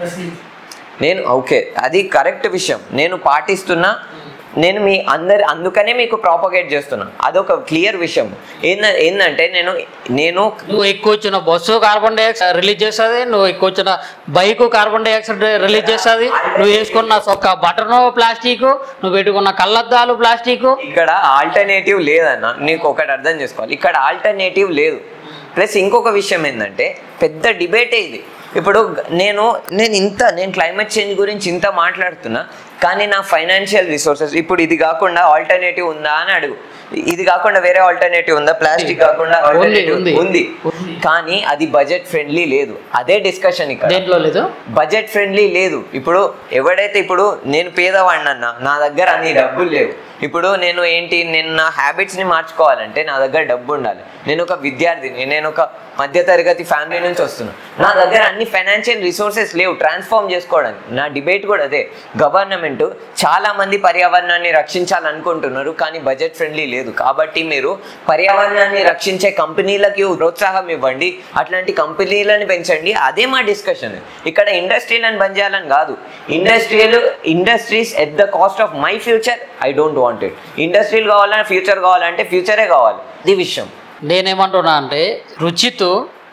నేను ఓకే అది కరెక్ట్ విషయం నేను పాటిస్తున్నా నేను మీ అందరి అందుకనే మీకు ప్రాపగేట్ చేస్తున్నా అదొక క్లియర్ విషయం ఏంద ఏంటంటే నేను నేను నువ్వు ఎక్కువ వచ్చిన బస్సు కార్బన్ డైఆక్సైడ్ రిలీజ్ చేస్తుంది నువ్వు ఎక్కువ వచ్చిన బైక్ కార్బన్ డైఆక్సైడ్ రిలీజ్ చేస్తుంది నువ్వు వేసుకున్న ఒక్క బటన్ ప్లాస్టిక్ నువ్వు పెట్టుకున్న కళ్ళద్దాలు ప్లాస్టిక్ ఇక్కడ ఆల్టర్నేటివ్ లేదన్న నీకు ఒకటి అర్థం చేసుకోవాలి ఇక్కడ ఆల్టర్నేటివ్ లేదు ప్లస్ ఇంకొక విషయం ఏంటంటే పెద్ద డిబేటే ఇది ఇప్పుడు నేను నేను ఇంత నేను క్లైమేట్ చేంజ్ గురించి ఇంత మాట్లాడుతున్నా కానీ నా ఫైనాన్షియల్ రిసోర్సెస్ ఇప్పుడు ఇది కాకుండా ఆల్టర్నేటివ్ ఉందా అని అడుగు ఇది కాకుండా వేరే ఆల్టర్నేటివ్ ఉందా ప్లాస్టిక్ కాకుండా ఉంది, alternative ఉంది. ఉంది కానీ అది బడ్జెట్ ఫ్రెండ్లీ లేదు అదే డిస్కషన్ ఇక్కడ దేంట్లో లేదు బడ్జెట్ ఫ్రెండ్లీ లేదు ఇప్పుడు ఎవడైతే ఇప్పుడు నేను పేదవాడిని అన్న నా దగ్గర అన్ని డబ్బులు లేవు ఇప్పుడు నేను ఏంటి నేను నా హ్యాబిట్స్ ని మార్చుకోవాలంటే నా దగ్గర డబ్బు ఉండాలి నేను ఒక విద్యార్థిని నేను ఒక మధ్యతరగతి ఫ్యామిలీ నుంచి వస్తున్నాను నా దగ్గర అన్ని ఫైనాన్షియల్ రిసోర్సెస్ లేవు ట్రాన్స్ఫార్మ్ చేసుకోవడానికి నా డిబేట్ కూడా అదే గవర్నమెంట్ చాలా మంది పర్యావరణాన్ని రక్షించాలనుకుంటున్నారు కానీ బడ్జెట్ ఫ్రెండ్లీ లేదు కాబట్టి మీరు పర్యావరణాన్ని రక్షించే కంపెనీలకి ప్రోత్సాహం ఇవ్వండి అట్లాంటి కంపెనీలను పెంచండి అదే మా డిస్కషన్ ఇక్కడ ఇండస్ట్రీలను బంద్ చేయాలని కాదు industrial industries at the cost of my future I don't want it ఇండస్ట్రీలు కావాలంటే ఫ్యూచర్ కావాలంటే ఫ్యూచరే కావాలి ఇది విషయం నేనేమంటున్నా అంటే రుచితో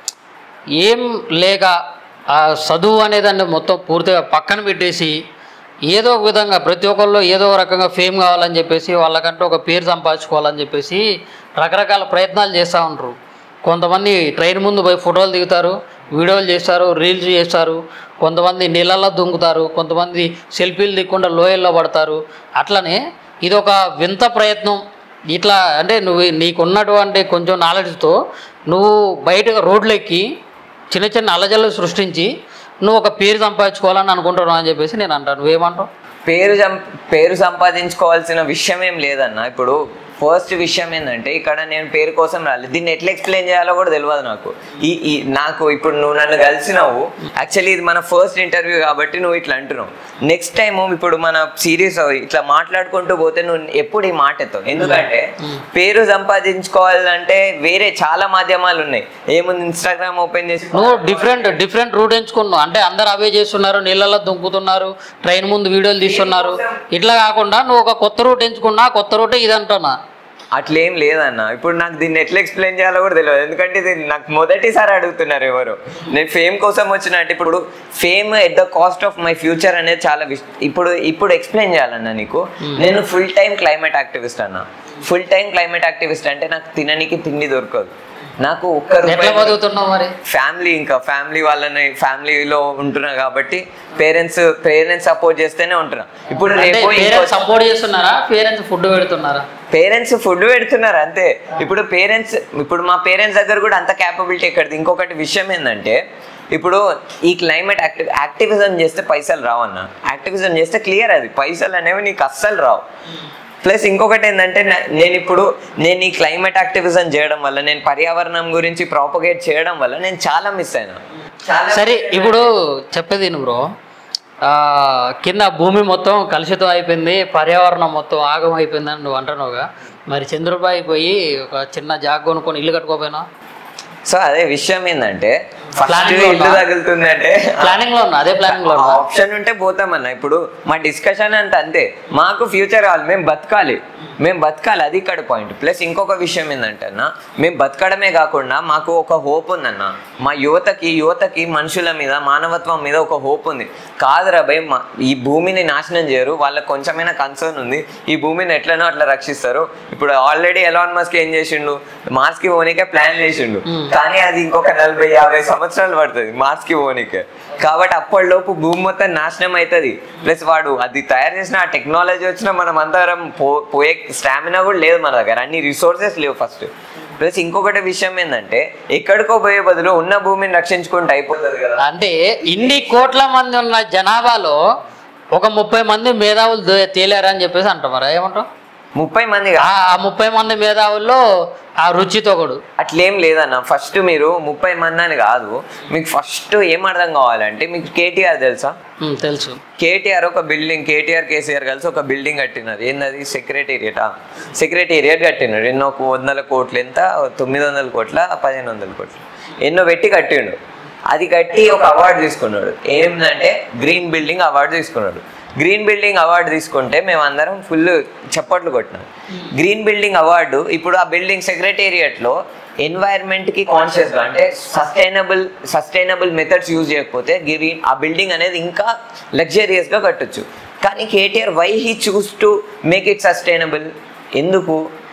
ఏం లేక ఆ చదువు అనేదాన్ని మొత్తం పూర్తిగా పక్కన పెట్టేసి ఏదో ఒక విధంగా ప్రతి ఒక్కళ్ళు ఏదో ఒక రకంగా ఫేమ్ కావాలని చెప్పేసి వాళ్ళకంటూ ఒక పేరు సంపాదించుకోవాలని చెప్పేసి రకరకాల ప్రయత్నాలు చేస్తూ ఉంటారు కొంతమంది ట్రైన్ ముందు పోయి ఫోటోలు దిగుతారు వీడియోలు చేస్తారు రీల్స్ చేస్తారు కొంతమంది నీళ్ళల్లో దుంకుతారు కొంతమంది సెల్ఫీలు దిక్కుండా లోయల్లో పడతారు అట్లనే ఇది ఒక వింత ప్రయత్నం ఇట్లా అంటే నువ్వు నీకున్నటువంటి కొంచెం నాలెడ్జ్తో నువ్వు బయటగా రోడ్లు ఎక్కి చిన్న చిన్న అలజలు సృష్టించి నువ్వు ఒక పేరు సంపాదించుకోవాలని అనుకుంటున్నావు అని చెప్పేసి నేను అంటాను నువ్వేమంటావు పేరు సం పేరు సంపాదించుకోవాల్సిన విషయం ఏం లేదన్న ఇప్పుడు ఫస్ట్ విషయం ఏంటంటే ఇక్కడ నేను పేరు కోసం రాలేదు దీన్ని ఎట్లా ఎక్స్ప్లెయిన్ చేయాలో కూడా తెలియదు నాకు ఈ ఈ నాకు ఇప్పుడు నువ్వు నన్ను కలిసినావు యాక్చువల్లీ ఇది మన ఫస్ట్ ఇంటర్వ్యూ కాబట్టి నువ్వు ఇట్లా అంటున్నావు నెక్స్ట్ టైం ఇప్పుడు మన సిరీస్ ఇట్లా మాట్లాడుకుంటూ పోతే నువ్వు ఎప్పుడు ఈ మాట ఎత్తావు ఎందుకంటే పేరు సంపాదించుకోవాలంటే వేరే చాలా మాధ్యమాలు ఉన్నాయి ఏముంది ఇన్స్టాగ్రామ్ ఓపెన్ చేసి నువ్వు డిఫరెంట్ డిఫరెంట్ రూట్ ఎంచుకున్నావు అంటే అందరు అవే చేస్తున్నారు నీళ్ళల్లో దుంకుతున్నారు ట్రైన్ ముందు వీడియోలు తీస్తున్నారు ఇట్లా కాకుండా నువ్వు ఒక కొత్త రూట్ ఎంచుకున్నా ఆ కొత్త రూటే ఇది అంటున్నా అట్లేం లేదన్న ఇప్పుడు నాకు దీన్ని ఎట్లా ఎక్స్ప్లెయిన్ చేయాలో కూడా తెలియదు ఎందుకంటే ఇది నాకు మొదటిసారి అడుగుతున్నారు ఎవరు నేను ఫేమ్ కోసం వచ్చిన అంటే ఇప్పుడు fame at the cost of my future అనేది చాలా విష్- ఇప్పుడు ఇప్పుడు ఎక్స్ప్లెయిన్ చేయాలన్న నీకు నేను ఫుల్ టైం క్లైమేట్ యాక్టివిస్ట్ అన్న ఫుల్ టైం క్లైమేట్ యాక్టివిస్ట్ అంటే నాకు తిననికి తిండి దొరకదు నాకు ఒక్క ఎట్లా రూపాయి బతుకుతున్నావు మరి ఫ్యామిలీ ఇంకా ఫ్యామిలీ వాళ్ళని ఫ్యామిలీలో ఉంటున్నా కాబట్టి పేరెంట్స్ పేరెంట్స్ సపోర్ట్ చేస్తేనే ఉంటున్నా ఇప్పుడు అంటే రేపు ఇంకో- పేరెంట్స్ సపోర్ట్ చేస్తున్నారా పేరెంట్స్ ఫుడ్ పెడుతున్నారా పేరెంట్స్ ఫుడ్ పెడుతున్నారు అంతే ఇప్పుడు పేరెంట్స్ ఇప్పుడు మా పేరెంట్స్ దగ్గర కూడా అంత క్యాపబిలిటీ ఎక్కడిది ఇంకొకటి విషయం ఏంటంటే ఇప్పుడు ఈ క్లైమేట్ యాక్టివ్ యాక్టివిజం చేస్తే పైసలు రావన్న యాక్టివిజం చేస్తే క్లియర్ అది పైసలు అనేవి నీకు అస్సలు రావు ప్లస్ ఇంకొకటి ఏంటంటే నా- నేను ఇప్పుడు నేను ఈ క్లైమేట్ యాక్టివిజం చేయడం వల్ల నేను పర్యావరణం గురించి ప్రాపగేట్ చేయడం వల్ల నేను చాలా మిస్ అయినా చాలా సరే ఇప్పుడు చెప్పేది నువ్వు బ్రో ఆ, కింద భూమి మొత్తం కలుషితం అయిపోయింది పర్యావరణం మొత్తం ఆగం అయిపోయిందని నువ్వు అంటున్నావుగా మరి చంద్రబాయి పోయి ఒక చిన్న జాగ్ కొనుక్కొని ఇల్లు కట్టుకోపోయినా సో అదే విషయం ఏంటంటే ఫస్ట్ Planning లో ఇల్లు ఉందా? తగులుతుందంటే ప్లానింగ్ లో ఉన్నా అదే ప్లానింగ్ లో ఉన్నా ఆప్షన్ ఉంటే పోతామన్న ఇప్పుడు మా డిస్కషన్ అంత అంతే మాకు ఫ్యూచర్ కావాలి మేము బతకాలి మేము బతకాలి అది ఇక్కడ పాయింట్ ప్లస్ ఇంకొక విషయం ఏంటంటే అన్న మేము బతకడమే కాకుండా మాకు ఒక హోప్ ఉందన్న మా యువతకి యువతకి మనుషుల మీద మానవత్వం మీద ఒక హోప్ ఉంది కాదురా భయ్ మా ఈ భూమిని నాశనం చేయరు వాళ్ళకి కొంచెమైనా కన్సర్న్ ఉంది ఈ భూమిని ఎట్లనో అట్లా రక్షిస్తారు ఇప్పుడు ఆల్రెడీ ఎలాన్ మస్క్ ఏం చేసిండు మార్స్ కి పోనీకే ప్లాన్ చేసిండు కానీ అది ఇంకొక నలభై యాభై సంవత్సరాలు పడుతుంది మార్స్ కి పోనీకే కాబట్టి అప్పటిలోపు భూమి మొత్తం నాశనం అవుతుంది ప్లస్ వాడు అది తయారు చేసిన ఆ టెక్నాలజీ వచ్చిన మనం అందరం పో పోయే స్టామినా కూడా లేదు మన దగ్గర అన్ని రిసోర్సెస్ లేవు ఫస్ట్ ప్లస్ ఇంకొకటి విషయం ఏంటంటే ఎక్కడికో పోయే బదులు ఉన్న భూమిని రక్షించుకుంటే అయిపోతుంది కదా అంటే ఇన్ని కోట్ల మంది ఉన్న జనాభాలో ఒక ముప్పై మంది మేధావులు దే- తేలారని చెప్పేసి అంటాం మరి ఏమంటావు ముప్పై మంది ఆ ఆ ముప్పై మంది మేధావుల్లో ఆ రుచితో ఒకడు అట్లేం లేదన్న ఫస్ట్ మీరు ముప్పై మంది అని కాదు మీకు ఫస్ట్ ఏం అర్థం కావాలంటే మీకు కేటీఆర్ తెలుసా ఉమ్, తెలుసు కేటీఆర్ ఒక బిల్డింగ్ కేటీఆర్ కేసీఆర్ కలిసి ఒక బిల్డింగ్ కట్టినారు ఏందది సెక్రటేరియటా సెక్రటేరియట్ కట్టినారు ఎన్నో కో- వందల కోట్లు ఎంత తొమ్మిది వందల కోట్ల పదిహేను వందల కోట్లు ఎన్నో పెట్టి కట్టిండు అది కట్టి ఒక అవార్డు తీసుకున్నాడు ఏంటంటే గ్రీన్ బిల్డింగ్ అవార్డు తీసుకున్నాడు గ్రీన్ బిల్డింగ్ అవార్డు తీసుకుంటే మేము అందరం ఫుల్ చప్పట్లు కొట్టినాం గ్రీన్ బిల్డింగ్ అవార్డు ఇప్పుడు ఆ బిల్డింగ్ సెక్రటేరియట్లో ఎన్వైరన్మెంట్కి కాన్షియస్గా అంటే సస్టైనబుల్ సస్టైనబుల్ మెథడ్స్ యూజ్ చేయకపోతే గ్రీన్ ఆ బిల్డింగ్ అనేది ఇంకా లగ్జరియస్గా కట్టొచ్చు కానీ KTR why he choose to make it sustainable ఎందుకు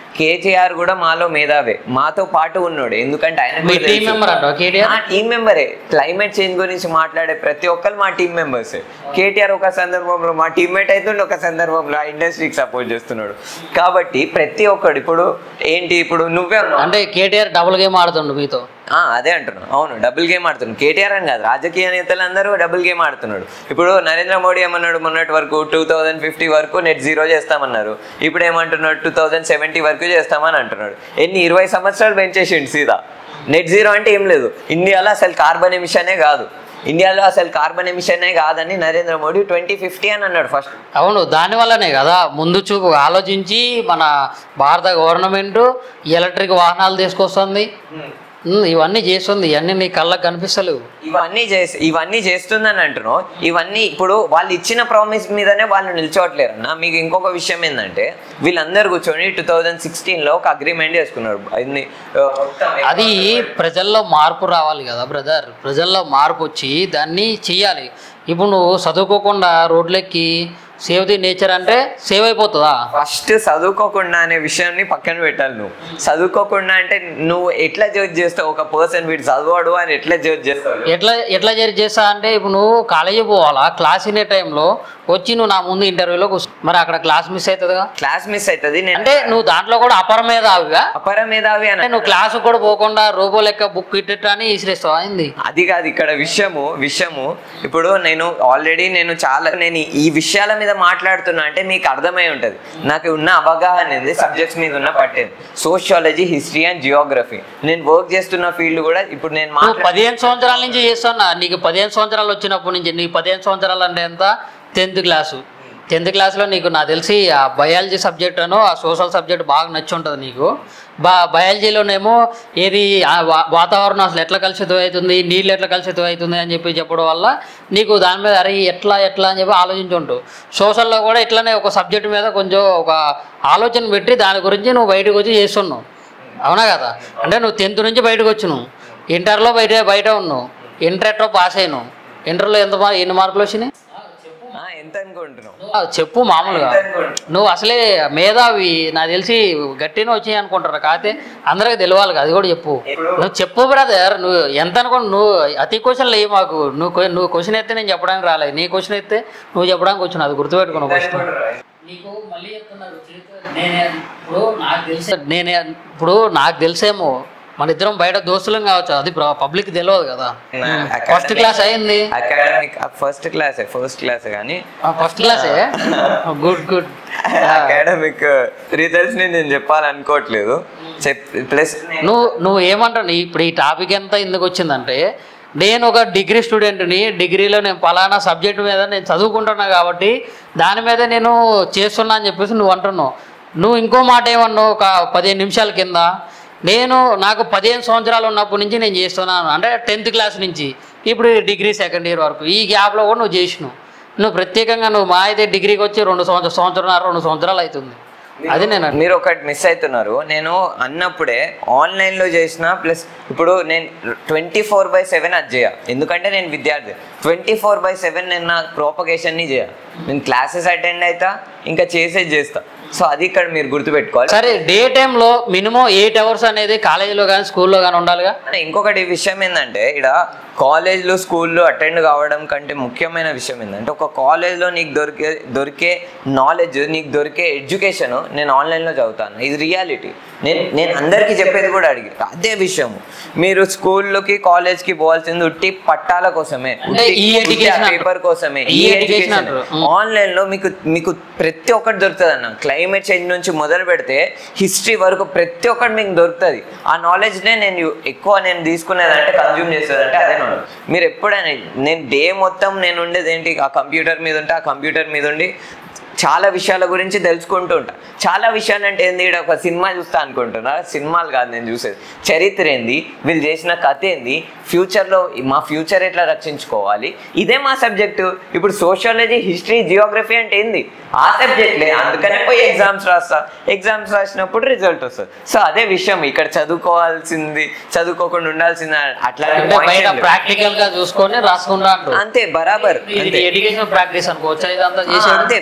కేటీఆర్ కూడా మాలో మేధావే మాతో పాటు ఉన్నాడు ఎందుకంటే ఆయన మీ టీం మెంబర్ అంట కేటీఆర్ మా టీం మెంబరే క్లైమేట్ చేంజ్ గురించి మాట్లాడే ప్రతి ఒక్కరు మా టీం మెంబర్స్ కేటీఆర్ ఒక సందర్భంలో మా టీమ్మేట్ అవుతుండే ఒక సందర్భంలో ఆ ఇండస్ట్రీకి సపోర్ట్ చేస్తున్నాడు కాబట్టి ప్రతి ఒక్కడు ఇప్పుడు ఏంటి ఇప్పుడు నువ్వే ఉన్నావు. అంటే కేటీఆర్ డబుల్ గేమ్ ఆడుతుండు మీతో ఆ, అదే అంటున్నాను అవును డబుల్ గేమ్ ఆడుతున్నాడు కేటీఆర్ అని కాదు రాజకీయ నేతలు అందరూ డబుల్ గేమ్ ఆడుతున్నాడు ఇప్పుడు నరేంద్ర మోడీ ఏమన్నాడు మొన్నటి వరకు టూ థౌజండ్ ఫిఫ్టీ వరకు నెట్ జీరో చేస్తామన్నారు ఇప్పుడు ఏమంటున్నాడు టూ థౌజండ్ సెవెంటీ వరకు చేస్తామని అంటున్నాడు ఎన్ని ఇరవై సంవత్సరాలు పెంచేసిండు సీదా నెట్ జీరో అంటే ఏం లేదు ఇండియాలో అసలు కార్బన్ ఎమిషనే కాదు ఇండియాలో అసలు కార్బన్ ఎమిషనే కాదని నరేంద్ర మోడీ ట్వంటీ ఫిఫ్టీ అని అన్నాడు ఫస్ట్ అవును దానివల్లనే కదా ముందు చూపు ఆలోచించి మన భారత గవర్నమెంట్ ఎలక్ట్రిక్ వాహనాలు తీసుకొస్తుంది ఉమ్, ఇవన్నీ చేస్తుంది ఇవన్నీ నీ కళ్ళకు కనిపిస్తలేవు ఇవన్నీ చేసి ఇవన్నీ చేస్తుందని అంటున్నావు ఇవన్నీ ఇప్పుడు వాళ్ళు ఇచ్చిన ప్రామిస్ మీదనే వాళ్ళు నిల్చోవట్లేరు అన్న మీకు ఇంకొక విషయం ఏంటంటే వీళ్ళందరూ కూర్చొని టూ థౌజండ్ సిక్స్టీన్లో ఒక అగ్రిమెంట్ చేసుకున్నారు అన్ని ఆ, మొత్తం అది ప్రజల్లో మార్పు రావాలి కదా బ్రదర్ ప్రజల్లో మార్పు వచ్చి దాన్ని చెయ్యాలి ఇప్పుడు నువ్వు చదువుకోకుండా రోడ్లెక్కి సేవ్ ది నేచర్ అంటే సేవ్ అయిపోతుందా ఫస్ట్ చదువుకోకుండా అనే విషయాన్ని పక్కన పెట్టాలి నువ్వు చదువుకోకుండా అంటే నువ్వు ఎట్లా జడ్జ్ చేస్తావు ఒక పర్సన్ వీడు చదవడు అని ఎట్లా జడ్జ్ చేస్తావు ఎట్లా ఎట్లా జరి చేస్తా అంటే ఇప్పుడు నువ్వు కాలేజీ పోవాలా క్లాస్ వినే టైంలో వచ్చి నువ్వు నా ముందు ఇంటర్వ్యూలో కూర్చో మరి అక్కడ క్లాస్ మిస్ అవుతుందిగా క్లాస్ మిస్ అవుతుంది నేను అంటే నువ్వు దాంట్లో కూడా అపర మీద ఆవిగా అపర మేధావి అని అంటే నువ్వు క్లాసు కూడా పోకుండా రోబో లెక్క బుక్ ఇట్ట అని ఇసిరేస్తావు అయింది అది కాదు ఇక్కడ విషయము విషయము ఇప్పుడు నేను ఆల్రెడీ నేను చాలా నేను ఈ విషయాల మీద మాట్లాడుతున్నా అంటే మీకు అర్థమై ఉంటుంది నాకు ఉన్న అవగాహన ఏంది సబ్జెక్ట్స్ మీద ఉన్న పట్టేది సోషియాలజీ హిస్టరీ అండ్ జియోగ్రఫీ నేను వర్క్ చేస్తున్న ఫీల్డ్ కూడా ఇప్పుడు నేను నువ్వు మాట్లా పదిహేను సంవత్సరాల నుంచి చేస్తున్నా నీకు పదిహేను సంవత్సరాలు వచ్చినప్పటి నుంచి నీకు పదిహేను సంవత్సరాలు అంటే ఎంత టెన్త్ క్లాసు టెన్త్ క్లాస్లో నీకు నాకు తెలిసి ఆ బయాలజీ సబ్జెక్ట్ అను ఆ సోషల్ సబ్జెక్ట్ బాగా నచ్చి ఉంటుంది నీకు బా బయాలజీలోనేమో ఏది ఆ వా- వాతావరణం అసలు ఎట్లా కలుషితం అవుతుంది నీళ్ళు ఎట్లా కలుషితం అవుతుంది అని చెప్పి చెప్పడం వల్ల నీకు దాని మీద అరే ఎట్లా ఎట్లా అని చెప్పి ఆలోచించుంటావు సోషల్లో కూడా ఇట్లానే ఒక సబ్జెక్ట్ మీద కొంచెం ఒక ఆలోచన పెట్టి దాని గురించి నువ్వు బయటకు వచ్చి చేస్తున్నావు అవునా కదా అంటే నువ్వు టెన్త్ నుంచి బయటకు వచ్చినావు ఇంటర్లో బయట బయట ఉన్నావు ఇంటర్ ఎట్లా పాస్ అయినావు ఇంటర్లో ఎంత మా- ఎన్ని మార్కులు వచ్చినాయి ఆ, ఎంత అనుకుంటున్నావు ఆ, చెప్పు మామూలుగా నువ్వు అసలే మేధావి నాకు తెలిసి గట్టిన వచ్చాయి అనుకుంటారు కాకపోతే అందరికి తెలియాలి కదా, అది కూడా చెప్పు నువ్వు చెప్పు బ్రదర్ నువ్వు ఎంత అనుకో నువ్వు అతి క్వశ్చన్ లేవు మాకు నువ్వు క్వ- నువ్వు క్వశ్చన్ ఎత్తే నేను చెప్పడానికి రాలేదు నీ క్వశ్చన్ ఎత్తే నువ్వు చెప్పడానికి వచ్చిన అది గుర్తుపెట్టుకున్నావు ఫస్ట్ నీకు మళ్ళీ చెప్తున్నారు నేనే ఇప్పుడు నాకు తెలిసే నేనే ఇప్పుడు నాకు తెలిసేమో మన ఇద్దరం బయట దోస్తులం కావచ్చు అది పబ్లిక్ తెలియదు కదా ఫస్ట్ క్లాస్ అయింది అకాడమిక్ ఫస్ట్ క్లాసే ఫస్ట్ క్లాసే కానీ ఫస్ట్ క్లాసే గుడ్ గుడ్ అకాడమిక్ రిజల్ట్స్ ని నేను చెప్పాలనుకోవట్లేదు చెప్ ప్లస్ నువ్వు నువ్వు ఏమంటావు నీ- ఇప్పుడు ఈ టాపిక్ ఎంత ఎందుకు వచ్చిందంటే నేను ఒక డిగ్రీ స్టూడెంట్ని డిగ్రీలో నేను పలానా సబ్జెక్ట్ మీద నేను చదువుకుంటున్నా కాబట్టి దాని మీద నేను చేస్తున్నా అని చెప్పేసి నువ్వు అంటున్నావు నువ్వు ఇంకో మాట ఏమన్నావు ఒక పదిహేను నిమిషాల కింద నేను నాకు పదిహేను సంవత్సరాలు ఉన్నప్పటి నుంచి నేను చేస్తున్నాను అంటే టెన్త్ క్లాస్ నుంచి ఇప్పుడు డిగ్రీ సెకండ్ ఇయర్ వరకు ఈ గ్యాప్లో కూడా నువ్వు చేసినావు నువ్వు ప్రత్యేకంగా నువ్వు మా అయితే డిగ్రీకి వచ్చి రెండు సంవత్సరం సంవత్సరం రెండు సంవత్సరాలు అవుతుంది అది నేను అంటున్నా. మీరు ఒకటి మిస్ అవుతున్నారు నేను అన్నప్పుడే ఆన్లైన్లో చేసిన ప్లస్ ఇప్పుడు నేను ట్వంటీ ఫోర్ బై సెవెన్ అది చేయ ఎందుకంటే నేను విద్యార్థి ట్వంటీ ఫోర్ బై సెవెన్ నేను నా ప్రోపగేషన్ని చేయ నేను క్లాసెస్ అటెండ్ అవుతా ఇంకా చేసేది చేస్తా సో అది ఇక్కడ మీరు గుర్తుపెట్టుకోవాలి సరే డే టైంలో మినిమం ఎయిట్ అవర్స్ అనేది కాలేజీలో కానీ స్కూల్లో కానీ ఉండాలిగా అన్న, ఇంకొకటి విషయం ఏంటంటే ఇక్కడ కాలేజ్లో స్కూల్లో అటెండ్ కావడం కంటే ముఖ్యమైన విషయం ఏంటంటే ఒక కాలేజ్లో నీకు దొరికే దొరికే నాలెడ్జ్ నీకు దొరికే ఎడ్యుకేషన్ నేను ఆన్లైన్లో చదువుతాను ఇది రియాలిటీ నేను నేను అందరికీ చెప్పేది కూడా అడిగి అదే విషయం మీరు స్కూల్లోకి కాలేజ్కి పోవాల్సింది ఉట్టి పట్టాల కోసమే అంటే ఈ education అంటారు. పేపర్ కోసమే ఈ ఈ education ఎడ్యుకేషన్ అంటారు. ఉం. ఆన్లైన్ లో మీకు మీకు ప్రతి ఒక్కటి దొరుకుతుంది అన్న క్లైమేట్ చేంజ్ నుంచి మొదలు పెడితే హిస్టరీ వరకు ప్రతి ఒక్కటి మీకు దొరుకుతుంది ఆ నాలెడ్జ్ నే నేను ఎక్కువ నేను తీసుకునేది అంటే కన్జ్యూమ్ చేసేది అంటే అదే నాలెడ్జ్ మీరు ఎప్పుడైనా నేను డే మొత్తం నేను ఉండేది ఏంటి ఆ కంప్యూటర్ మీద ఉంటే ఆ కంప్యూటర్ మీద ఉండి చాలా విషయాల గురించి తెలుసుకుంటూ ఉంటా చాలా విషయాలు అంటే ఏంది ఈడ ఒక సినిమా చూస్తా అనుకుంటున్నా సినిమాలు కాదు నేను చూసేది చరిత్ర ఏంది వీళ్ళు చేసిన కథ ఏంది ఫ్యూచర్లో మా ఫ్యూచర్ ఎట్లా రక్షించుకోవాలి ఇదే మా సబ్జెక్టు ఇప్పుడు సోషియాలజీ హిస్టరీ జియోగ్రఫీ అంటే ఏంది ఆ సబ్జెక్ట్లే అందుకనే పోయి ఎగ్జామ్స్ రాస్తా ఎగ్జామ్స్ రాసినప్పుడు రిజల్ట్ వస్తుంది సో అదే విషయం ఇక్కడ చదువుకోవాల్సింది చదువుకోకుండా ఉండాల్సింది అట్లా అంటే బయట ప్రాక్టికల్ గా చూసుకొని రాసుకుంటా అంటారు అంతే బరాబర్ ఇది అంతే ఎడ్యుకేషన్ ప్రాక్టీస్ అనుకోవచ్చా ఇదంతా ఆ, చేసేది అంతే అది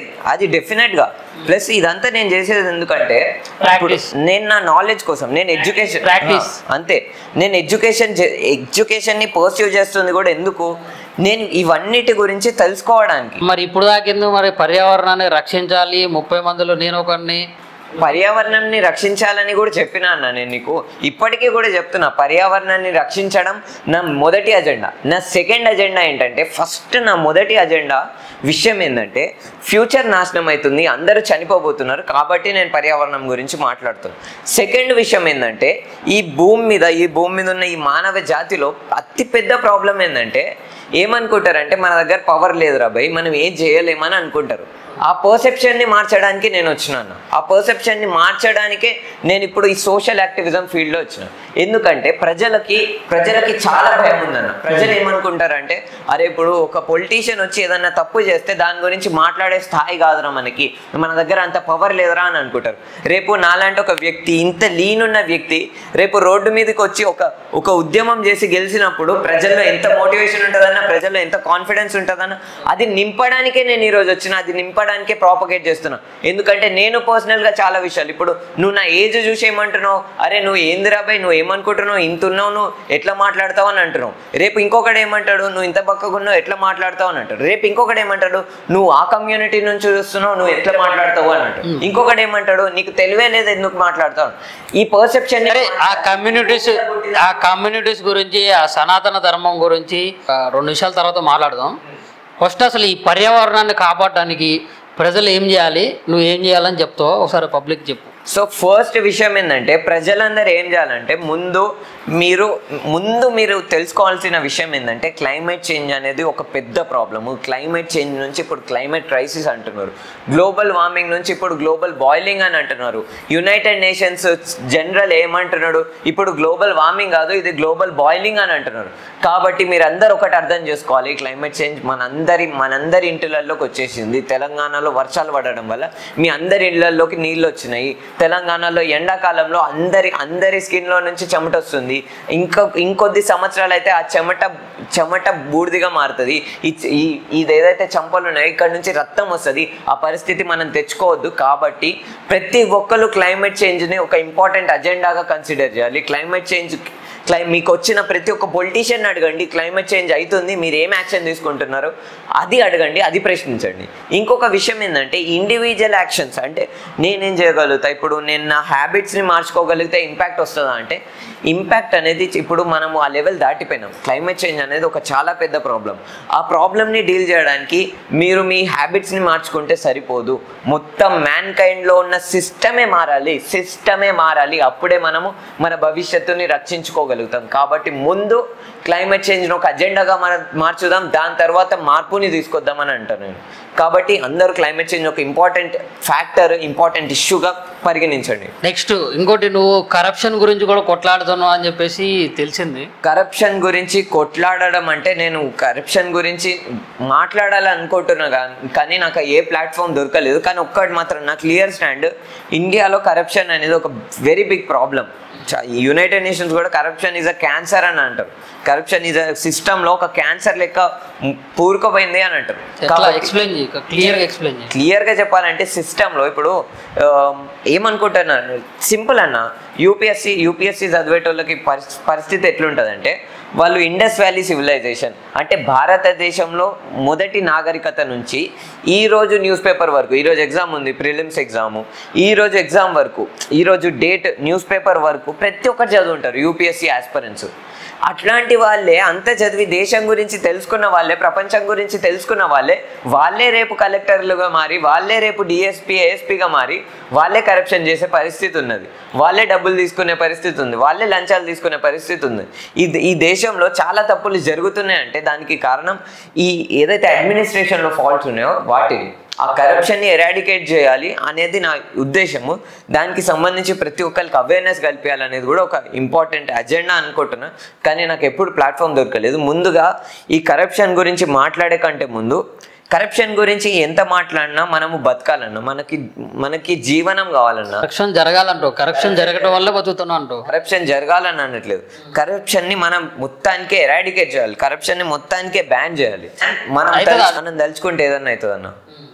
డెఫినెట్ గా ప్లస్ ఇదంతా నేను చేసేది ఎందుకంటే ఇప్పుడు Practice. నేను నా నాలెడ్జ్ కోసం నేను ఎడ్యుకేషన్ Practice. అంతే నేను ఎడ్యుకేషన్ ఎడ్యుకేషన్ ని పర్సీవ్ చేస్తుంది కూడా ఎందుకు నేను ఇవన్నిటి గురించి తెలుసుకోవడానికి మరి ఇప్పుడు దాకెందుకు మరి పర్యావరణాన్ని రక్షించాలి ముప్పై మందిలో నేను ఒకరిని పర్యావరణాన్ని రక్షించాలని కూడా చెప్పినా అన్న నేను నీకు ఇప్పటికీ కూడా చెప్తున్నా పర్యావరణాన్ని రక్షించడం నా మొదటి అజెండా నా సెకండ్ అజెండా ఏంటంటే ఫస్ట్ నా మొదటి అజెండా విషయం ఏంటంటే ఫ్యూచర్ నాశనం అవుతుంది అందరూ చనిపోబోతున్నారు కాబట్టి నేను పర్యావరణం గురించి మాట్లాడుతున్నాను సెకండ్ విషయం ఏంటంటే ఈ భూమి మీద ఈ భూమి మీద ఉన్న ఈ మానవ జాతిలో అతి పెద్ద ప్రాబ్లం ఏంటంటే ఏమనుకుంటారంటే మన దగ్గర పవర్ లేదు రాబాయ్ మనం ఏం చేయలేమని అనుకుంటారు ఆ పర్సెప్షన్ని మార్చడానికి నేను వచ్చినాను ఆ పర్సెప్షన్ని మార్చడానికే నేను ఇప్పుడు ఈ సోషల్ యాక్టివిజం ఫీల్డ్లో వచ్చిన ఎందుకంటే ప్రజలకి ప్రజలకి చాలా భయం ఉందన్న ప్రజలు ఏమనుకుంటారంటే అరే ఇప్పుడు ఒక పొలిటీషియన్ వచ్చి ఏదన్నా తప్పు చేస్తే దాని గురించి మాట్లాడే స్థాయి కాదురా మనకి మన దగ్గర అంత పవర్ లేదురా అని అనుకుంటారు రేపు నాలాంటి ఒక వ్యక్తి ఇంత లీన్ ఉన్న వ్యక్తి రేపు రోడ్డు మీదకి వచ్చి ఒక ఒక ఉద్యమం చేసి గెలిచినప్పుడు ప్రజల్లో ఎంత మోటివేషన్ ఉంటుందన్న ప్రజల్లో ఎంత కాన్ఫిడెన్స్ ఉంటుందన్న అది నింపడానికే నేను ఈరోజు వచ్చిన అది నింపడానికే ప్రాపగేట్ చేస్తున్నా ఎందుకంటే నేను personal గా చాలా విషయాలు ఇప్పుడు నువ్వు నా ఏజ్ చూసి ఏమంటున్నావు అరే నువ్వు ఏందిరా బాయ్ నువ్వు ఏమనుకుంటున్నావు ఇంత ఉన్నావు నువ్వు ఎట్లా మాట్లాడతావు అని అంటున్నావు రేపు ఇంకొకటి ఏమంటాడు నువ్వు ఇంత పక్కకున్నావు ఎట్లా మాట్లాడతావు అని అంటాడు రేపు ఇంకొకటి ఏమంటాడు నువ్వు ఆ కమ్యూనిటీ నుంచి చూస్తున్నావు నువ్వు ఎట్లా మాట్లాడతావు అని అంటాడు ఇంకొకటి ఏమంటాడు నీకు తెలివే లేదు ఎందుకు మాట్లాడతావు ఈ పర్సెప్షన్ సరే ఆ కమ్యూనిటీస్ ఆ కమ్యూనిటీస్ గురించి ఆ సనాతన ధర్మం గురించి ఆ, రెండు నిమిషాల తర్వాత మాట్లాడదాం ఫస్ట్ అసలు ఈ పర్యావరణాన్ని కాపాడడానికి ప్రజలు ఏం చేయాలి నువ్వు ఏం చేయాలని చెప్తావు ఒకసారి పబ్లిక్ చెప్పు సో ఫస్ట్ విషయం ఏంటంటే ప్రజలందరూ ఏం చేయాలంటే ముందు మీరు ముందు మీరు తెలుసుకోవాల్సిన విషయం ఏంటంటే క్లైమేట్ చేంజ్ అనేది ఒక పెద్ద ప్రాబ్లము క్లైమేట్ చేంజ్ నుంచి ఇప్పుడు క్లైమేట్ క్రైసిస్ అంటున్నారు గ్లోబల్ వార్మింగ్ నుంచి ఇప్పుడు గ్లోబల్ బాయిలింగ్ అని అంటున్నారు యునైటెడ్ నేషన్స్ జనరల్ ఏమంటున్నాడు ఇప్పుడు గ్లోబల్ వార్మింగ్ కాదు ఇది గ్లోబల్ బాయిలింగ్ అని అంటున్నారు కాబట్టి మీరు అందరు ఒకటి అర్థం చేసుకోవాలి క్లైమేట్ చేంజ్ మనందరి మనందరి ఇంటిలలోకి వచ్చేసింది తెలంగాణలో వర్షాలు పడడం వల్ల మీ అందరి ఇళ్లలోకి నీళ్ళు వచ్చినాయి తెలంగాణలో ఎండాకాలంలో అందరి అందరి స్కిన్లో నుంచి చెమట వస్తుంది ఇంకో ఇంకొద్ది సంవత్సరాలు అయితే ఆ చెమట చెమట బూడిదిగా మారుతుంది ఈ ఈ ఇది ఏదైతే చెంపలు ఉన్నాయో ఇక్కడ నుంచి రక్తం వస్తుంది ఆ పరిస్థితి మనం తెచ్చుకోవద్దు కాబట్టి ప్రతి ఒక్కరు క్లైమేట్ చేంజ్ని ఒక ఇంపార్టెంట్ అజెండాగా కన్సిడర్ చేయాలి క్లైమేట్ చేంజ్ క్లై మీకు వచ్చిన ప్రతి ఒక్క పొలిటీషియన్ అడగండి క్లైమేట్ చేంజ్ అవుతుంది మీరు ఏం యాక్షన్ తీసుకుంటున్నారు అది అడగండి అది ప్రశ్నించండి ఇంకొక విషయం ఏంటంటే ఇండివిజువల్ యాక్షన్స్ అంటే నేనేం చేయగలుగుతా ఇప్పుడు నేను నా హ్యాబిట్స్ని మార్చుకోగలిగితే ఇంపాక్ట్ వస్తుందా అంటే ఇంపాక్ట్ అనేది ఇప్పుడు మనము ఆ లెవెల్ దాటిపోయినాం క్లైమేట్ చేంజ్ అనేది ఒక చాలా పెద్ద ప్రాబ్లం ఆ ప్రాబ్లమ్ని డీల్ చేయడానికి మీరు మీ హ్యాబిట్స్ని మార్చుకుంటే సరిపోదు మొత్తం మ్యాన్ కైండ్లో ఉన్న సిస్టమే మారాలి సిస్టమే మారాలి అప్పుడే మనము మన భవిష్యత్తుని రక్షించుకోగలుగుతాం కాబట్టి ముందు క్లైమేట్ చేంజ్ను ఒక అజెండాగా మనం మార్చుదాం దాని తర్వాత మార్పుని తీసుకొద్దాం అని అంటాను నేను కాబట్టి అందరూ క్లైమేట్ చేంజ్ ఒక ఇంపార్టెంట్ ఫ్యాక్టర్ ఇంపార్టెంట్ ఇష్యూగా పరిగణించండి నెక్స్ట్ ఇంకోటి నువ్వు కరప్షన్ గురించి కూడా కొట్లాడుతున్నావు అని చెప్పేసి తెలిసింది కరప్షన్ గురించి కొట్లాడడం అంటే నేను కరప్షన్ గురించి మాట్లాడాలనుకుంటున్నా గా- కానీ నాకు ఏ ప్లాట్ఫామ్ దొరకలేదు కానీ ఒక్కటి మాత్రం నా క్లియర్ స్టాండ్ ఇండియాలో కరప్షన్ అనేది ఒక very big problem United Nations కూడా కరప్షన్ ఈజ్ అ క్యాన్సర్ అని అంటారు కరప్షన్ ఈజ్ అ సిస్టంలో ఒక క్యాన్సర్ లెక్క పూరుకుపోయింది అని అంటారు ఎట్లా కాబట్టి ఎక్స్ప్లెయిన్ చేయి క్లియర్గా ఎక్స్ప్లెయిన్ చేయి క్లియర్గా చెప్పాలంటే సిస్టంలో ఇప్పుడు ఆ, ఏమనుకుంటున్నారు సింపుల్ అన్న యూపీఎస్సి యూపీఎస్సి చదివేటోళ్ళకి పరిస్- పరిస్థితి ఎట్లుంటుందంటే వాళ్ళు ఇండస్ వ్యాలీ సివిలైజేషన్ అంటే భారతదేశంలో మొదటి నాగరికత నుంచి ఈ రోజు న్యూస్ పేపర్ వరకు ఈరోజు ఎగ్జామ్ ఉంది ప్రిలిమ్స్ ఎగ్జాము ఈ రోజు ఎగ్జామ్ వరకు ఈరోజు డేట్ న్యూస్ పేపర్ వరకు ప్రతి ఒక్కరు చదువుంటారు యూపీఎస్సి ఆస్పరెంట్స్ అట్లాంటి వాళ్ళే అంత చదివి దేశం గురించి తెలుసుకున్న వాళ్ళే ప్రపంచం గురించి తెలుసుకున్న వాళ్ళే వాళ్ళే రేపు కలెక్టర్లుగా మారి వాళ్ళే రేపు డిఎస్పీ ఏఎస్పీగా మారి వాళ్ళే కరప్షన్ చేసే పరిస్థితి ఉన్నది వాళ్ళే డబ్బులు తీసుకునే పరిస్థితి ఉంది వాళ్ళే లంచాలు తీసుకునే పరిస్థితి ఉంది ఈ ఈ దేశంలో చాలా తప్పులు జరుగుతున్నాయి అంటే దానికి కారణం ఈ ఏదైతే అడ్మినిస్ట్రేషన్లో ఫాల్ట్స్ ఉన్నాయో వాటిని ఆ కరప్షన్ని ఎరాడికేట్ చేయాలి అనేది నా ఉద్దేశము దానికి సంబంధించి ప్రతి ఒక్కరికి అవేర్నెస్ కల్పించాలనేది కూడా ఒక ఇంపార్టెంట్ అజెండా అనుకుంటున్నా కానీ నాకు ఎప్పుడు ప్లాట్ఫామ్ దొరకలేదు ముందుగా ఈ కరప్షన్ గురించి మాట్లాడే కంటే ముందు కరప్షన్ గురించి ఎంత మాట్లాడినా మనము బతకాలన్నా మనకి మనకి జీవనం కావాలన్నా కరప్షన్ జరగాలంటావు కరప్షన్ జరగడం వల్ల బతుకుతున్నావు అంటావు కరప్షన్ జరగాలని అనట్లేదు కరప్షన్ ని మనం మొత్తానికే ఎరాడికేట్ చేయాలి కరప్షన్ ని మొత్తానికే బ్యాన్ చేయాలి మనం అవుతుందా? తలుచు- మనం తలుచుకుంటే ఏదన్నా అవుతుంది అన్న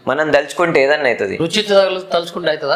మనం దలుచుకుంటే ఏదన్నా అవుతుంది రుచి తగులు తలుచుకుంటే అవుతుందా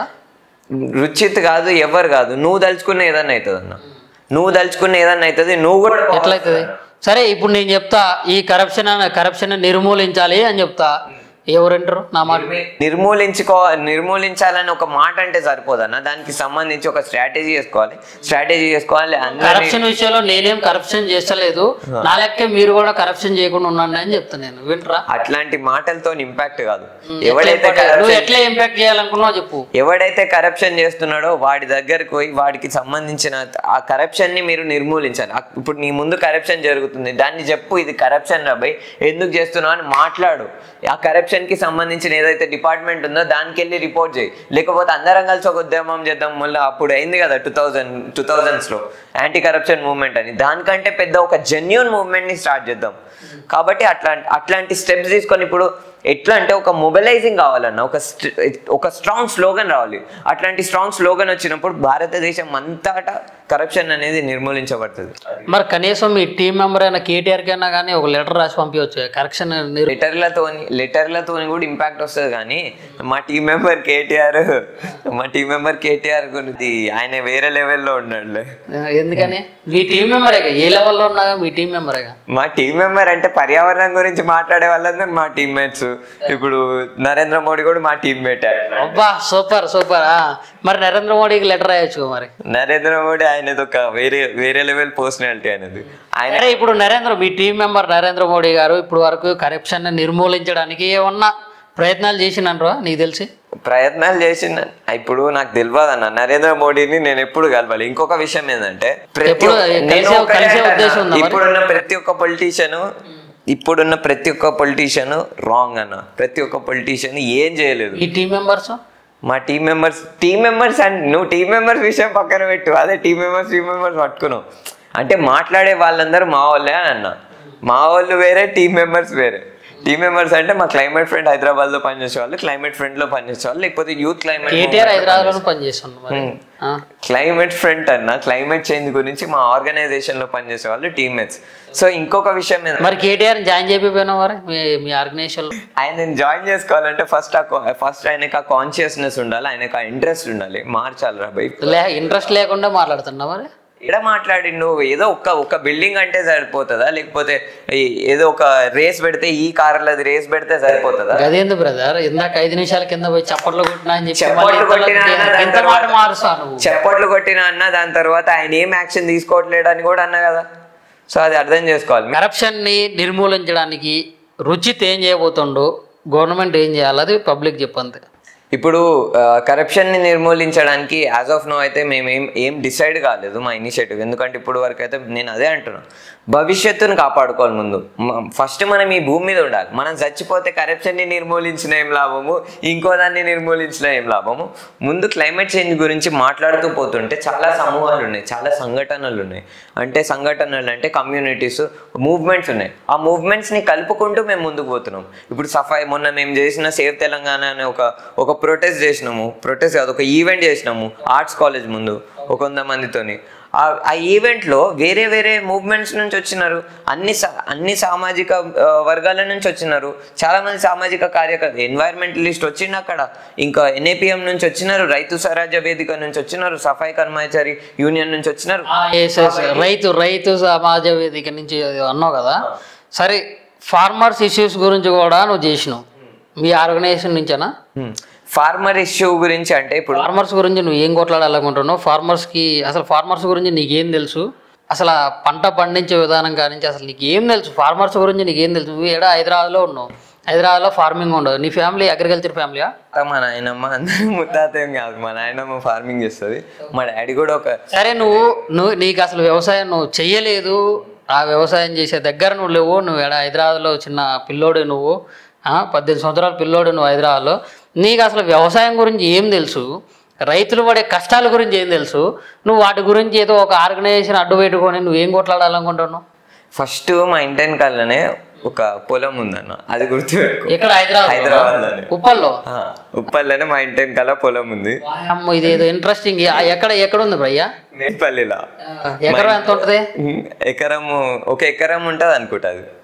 రుచిత్ కాదు ఎవరు కాదు నువ్వు దలుచుకున్న ఏదన్నా అవుతుంది అన్న నువ్వు దలుచుకున్న ఏదన్నా అవుతుంది నువ్వు కూడా ఎట్లయితుంది సరే ఇప్పుడు నేను చెప్తా ఈ కరప్షన్ కరప్షన్ నిర్మూలించాలి అని చెప్తా ఎవరంటారు నా మాట నిర్మూలించుకో నిర్మూలించాలని ఒక మాట అంటే సరిపోదన్న దానికి సంబంధించి ఒక స్ట్రాటజీ చేసుకోవాలి స్ట్రాటజీ చేసుకోవాలి అందరినీ కరప్షన్ విషయంలో నేనేం కరప్షన్ చేస్తలేదు నా లెక్కే మీరు కూడా కరప్షన్ చేయకుండా ఉండండి అని చెప్తా నేను వింటరా అట్లాంటి మాటలతో ఇంపాక్ట్ కాదు ఎట్లా ఎవడైతే impact- నువ్వు corruption- ఎట్లా ఇంపాక్ట్ చేయాలనుకున్నావు చెప్పు ఎవడైతే కరప్షన్ చేస్తున్నాడో వాడి దగ్గరికి పోయి వాడికి సంబంధించిన ఆ కరప్షన్ ని మీరు నిర్మూలించాలి ఆ- ఇప్పుడు నీ ముందు కరప్షన్ జరుగుతుంది దాన్ని చెప్పు ఇది కరప్షన్ రాబోయ్ ఎందుకు చేస్తున్నావు అని మాట్లాడు ఆ కరప్షన్ కి సంబంధించిన ఏదైతే డిపార్ట్మెంట్ ఉందో దానికి వెళ్ళి రిపోర్ట్ చేయి లేకపోతే అందరం కలిసి ఒక ఉద్యమం చేద్దాం మళ్ళీ అప్పుడు అయింది కదా టూ థౌజండ్ టూ థౌజండ్స్ లో యాంటీ కరప్షన్ మూవ్మెంట్ అని దానికంటే పెద్ద ఒక జెన్యున్ మూవ్మెంట్ ని స్టార్ట్ చేద్దాం కాబట్టి అట్లాంటి అట్లాంటి స్టెప్స్ తీసుకొని ఇప్పుడు ఎట్లా అంటే ఒక మొబిలైజింగ్ కావాలన్న ఒక st- ఒక స్ట్రాంగ్ స్లోగన్ రావాలి అట్లాంటి స్ట్రాంగ్ స్లోగన్ వచ్చినప్పుడు భారతదేశం అంతటా కరప్షన్ అనేది నిర్మూలించబడుతుంది మరి కనీసం మీ టీం మెంబర్ అయినా కేటీఆర్ కైనా కానీ ఒక లెటర్ రాసి పంపించవచ్చు కరెక్షన్ నిర్ లెటర్లతోని లెటర్లతోని కూడా ఇంపాక్ట్ వస్తుంది కానీ మా టీం మెంబర్ కేటీఆర్ మా టీం మెంబర్ కేటీఆర్ గురించి ఆయన వేరే లెవెల్లో ఉన్నాడులే ఎందుకని మీ టీం మెంబరేగా ఏ లెవెల్లో ఉన్నా మీ టీం మెంబరేగా మా టీం మెంబర్ అంటే పర్యావరణం గురించి మాట్లాడే వాళ్ళందరూ మా టీమ్మేట్స్ ఇప్పుడు నరేంద్ర మోడీ కూడా మా టీమ్మేట్ అబ్బా సూపర్ సూపర్ ఆ. మరి నరేంద్ర మోడీకి లెటర్ రాయొచ్చు మరి నరేంద్ర మోడీ ఆయనది ఒక వేరే వేరే లెవెల్ పర్సనాలిటీ ఆయనది ఆయన అరే ఇప్పుడు నరేంద్ర మీ టీం మెంబర్ నరేంద్ర మోడీ గారు ఇప్పుడు వరకు కరప్షన్ నిర్మూలించడానికి ఏమన్నా ప్రయత్నాలు చేసినారా నీకు తెలిసి ప్రయత్నాలు చేసిన ఇప్పుడు నాకు తెలియదు అన్న నరేంద్ర మోడీని నేను ఎప్పుడు కలవాలి ఇంకొక విషయం ఏంటంటే ప్రతి ఎప్పుడు ఒక్క- కలిసే- నేను ఒకటే కలిసే అంటున్నా. ఉద్దేశం ఉందా మరి? ఇప్పుడున్న ప్రతి ఒక్క పొలిటీషియన్ ఇప్పుడున్న ప్రతి ఒక్క పొలిటీషియన్ రాంగ్ అన్న ప్రతి ఒక్క పొలిటీషియన్ ఏం చేయలేదు ఈ టీం మెంబర్స్ మా team members team members and నువ్వు టీం మెంబర్స్ విషయం పక్కన పెట్టు అదే టీం మెంబర్స్ టీం మెంబర్స్ పట్టుకున్నావు అంటే మాట్లాడే వాళ్ళందరూ మా వాళ్ళే అని అన్న మా వాళ్ళు వేరే టీం మెంబర్స్ వేరే టీం మెంబర్స్ అంటే మా క్లైమేట్ ఫ్రెండ్ హైదరాబాద్ లో పనిచేసే వాళ్ళు క్లైమేట్ ఫ్రెండ్ లో పనిచేసే వాళ్ళు లేకపోతే యూత్ క్లైమేట్ కేటీఆర్ హైదరాబాద్ లో పనిచేస్తున్నాడు మరి ఆ. క్లైమేట్ ఫ్రంట్ అన్న క్లైమేట్ చేంజ్ గురించి మా ఆర్గనైజేషన్ లో పనిచేసే వాళ్ళు టీమ్మేట్స్ సో ఇంకొక విషయం ఏంటంటే మరి కేటీఆర్ జాయిన్ చేపిపోయినా మరి మీ మీ ఆర్గనైజేషన్ లో ఆయన జాయిన్ చేసుకోవాలంటే ఫస్ట్ ఆ ఫస్ట్ ఆయనకు ఆ కాన్షియస్నెస్ ఉండాలి ఆయనకు ఆ ఇంట్రెస్ట్ ఉండాలి మార్చాలి రా బై లే ఇంట్రెస్ట్ లేకుండా మాట్లాడుతున్నా మరి ఎడ మాట్లాడి నువ్వు ఏదో ఒక్క ఒక బిల్డింగ్ అంటే సరిపోతుందా లేకపోతే ఈ- ఏదో ఒక రేస్ పెడితే ఈ కార్లది రేస్ పెడితే సరిపోతుందా గదేందు బ్రదర్ ఇందాక ఐదు నిమిషాల కింద పోయి చప్పట్లు కొట్టినా అని చెప్పి చప్పట్లు మళ్ళీ కొట్టినా అన్న ఇంతలో దాని ఎంత మాట తర్వాత- మారుస్తా నువ్వు చప్పట్లు కొట్టిన అన్న దాని తర్వాత ఆయన ఏం యాక్షన్ తీసుకోవట్లేడు అని కూడా అన్న కదా సో అది అర్థం చేసుకోవాలి కరప్షన్ ని నిర్మూలించడానికి రుచిత్ ఏం చేయబోతుండో గవర్నమెంట్ ఏం చేయాలి అది పబ్లిక్ చెప్పంతే ఇప్పుడు కరప్షన్ ని నిర్మూలించడానికి యాజ్ ఆఫ్ నో అయితే మేము ఏం ఏం డిసైడ్ కాలేదు మా ఇనిషియేటివ్ ఎందుకంటే ఇప్పుడు వరకు అయితే నేను అదే అంటున్నాను భవిష్యత్తును కాపాడుకోవాలి ముందు ఫస్ట్ మనం ఈ భూమి మీద ఉండాలి మనం చచ్చిపోతే కరప్షన్ ని నిర్మూలించిన ఏం లాభము ఇంకో దాన్ని నిర్మూలించిన ఏం లాభము ముందు క్లైమేట్ చేంజ్ గురించి మాట్లాడుతూ పోతుంటే చాలా సమూహాలు ఉన్నాయి చాలా సంఘటనలు ఉన్నాయి అంటే సంఘటనలు అంటే కమ్యూనిటీస్ మూవ్మెంట్స్ ఉన్నాయి ఆ మూవ్మెంట్స్ ని కలుపుకుంటూ మేము ముందుకు పోతున్నాం ఇప్పుడు సఫాయి మొన్న మేము చేసిన సేవ్ తెలంగాణ అనే ఒక ఒక ప్రొటెస్ట్ చేసినాము ప్రొటెస్ట్ కాదు ఒక ఈవెంట్ చేసినాము ఆర్ట్స్ కాలేజ్ ముందు ఒక వంద మందితోని ఆ- ఆ ఈవెంట్లో వేరే వేరే మూవ్మెంట్స్ నుంచి వచ్చినారు అన్ని సా- అన్ని సామాజిక ఆ, వర్గాల నుంచి వచ్చినారు చాలా మంది సామాజిక కార్యకర్త ఎన్వైరన్మెంటలిస్ట్ వచ్చిండు అక్కడ ఇంకా ఎన్ఏపిఎం నుంచి వచ్చినారు రైతు స్వరాజ్య వేదిక నుంచి వచ్చినారు సఫాయి కర్మచారి యూనియన్ నుంచి వచ్చినారు ఆ, ఎస్, ఎస్. రైతు రైతు సమాజ వేదిక నుంచి అన్నావు కదా సరే ఫార్మర్స్ ఇష్యూస్ గురించి కూడా నువ్వు చేసినావు మీ ఆర్గనైజేషన్ నుంచేనా ఫార్మర్ ఇష్యూ గురించి అంటే ఇప్పుడు ఫార్మర్స్ గురించి నువ్వు ఏం కొట్లాడాలనుకుంటున్నావు ఫార్మర్స్కి అసలు ఫార్మర్స్ గురించి నీకేం తెలుసు అసలు ఆ పంట పండించే విధానం కానించి అసలు నీకు ఏం తెలుసు ఫార్మర్స్ గురించి నీకేం తెలుసు నువ్వు ఏడా హైదరాబాద్లో ఉన్నావు హైదరాబాద్లో ఫార్మింగ్ ఉండదు నీ ఫ్యామిలీ అగ్రికల్చర్ ఫ్యామిలీయా మా నాయనమ్మ అందరూ ముత్తాత ఏం కాదు మా నాయనమ్మ ఫార్మింగ్ చేస్తుంది మా డాడీ కూడా ఒక సరే నువ్వు నువ్వు నీకు అసలు వ్యవసాయం నువ్వు చెయ్యలేదు ఆ వ్యవసాయం చేసే దగ్గర నువ్వు లేవు నువ్వు ఎడ హైదరాబాద్లో చిన్న పిల్లోడు నువ్వు ఆ, పద్దెనిమిది సంవత్సరాల పిల్లోడు నువ్వు హైదరాబాద్లో నీకు అసలు వ్యవసాయం గురించి ఏం తెలుసు రైతులు పడే కష్టాల గురించి ఏం తెలుసు నువ్వు వాటి గురించి ఏదో ఒక ఆర్గనైజేషన్ అడ్డు పెట్టుకొని నువ్వు ఏం కొట్లాడాలనుకుంటున్నావు ఫస్ట్ మా ఇంటి వెనకాలనే ఒక పొలం ఉందన్న అది గుర్తుపెట్టుకో ఎక్కడ హైదరాబాద్ హైదరాబాద్లోనే ఉప్పల్లో ఆ, ఉప్పల్లోనే మా ఇంటి వెనకాల పొలం ఉంది అమ్మ ఇదేదో ఇంట్రెస్టింగ్ ఎక్కడ ఎక్కడ ఉంది భయ్యా మేపల్లిలో ఎకరం ఎంత ఉంటుంది ఎకరము ఒక ఎకరం ఉంటుంది అనుకుంటా అది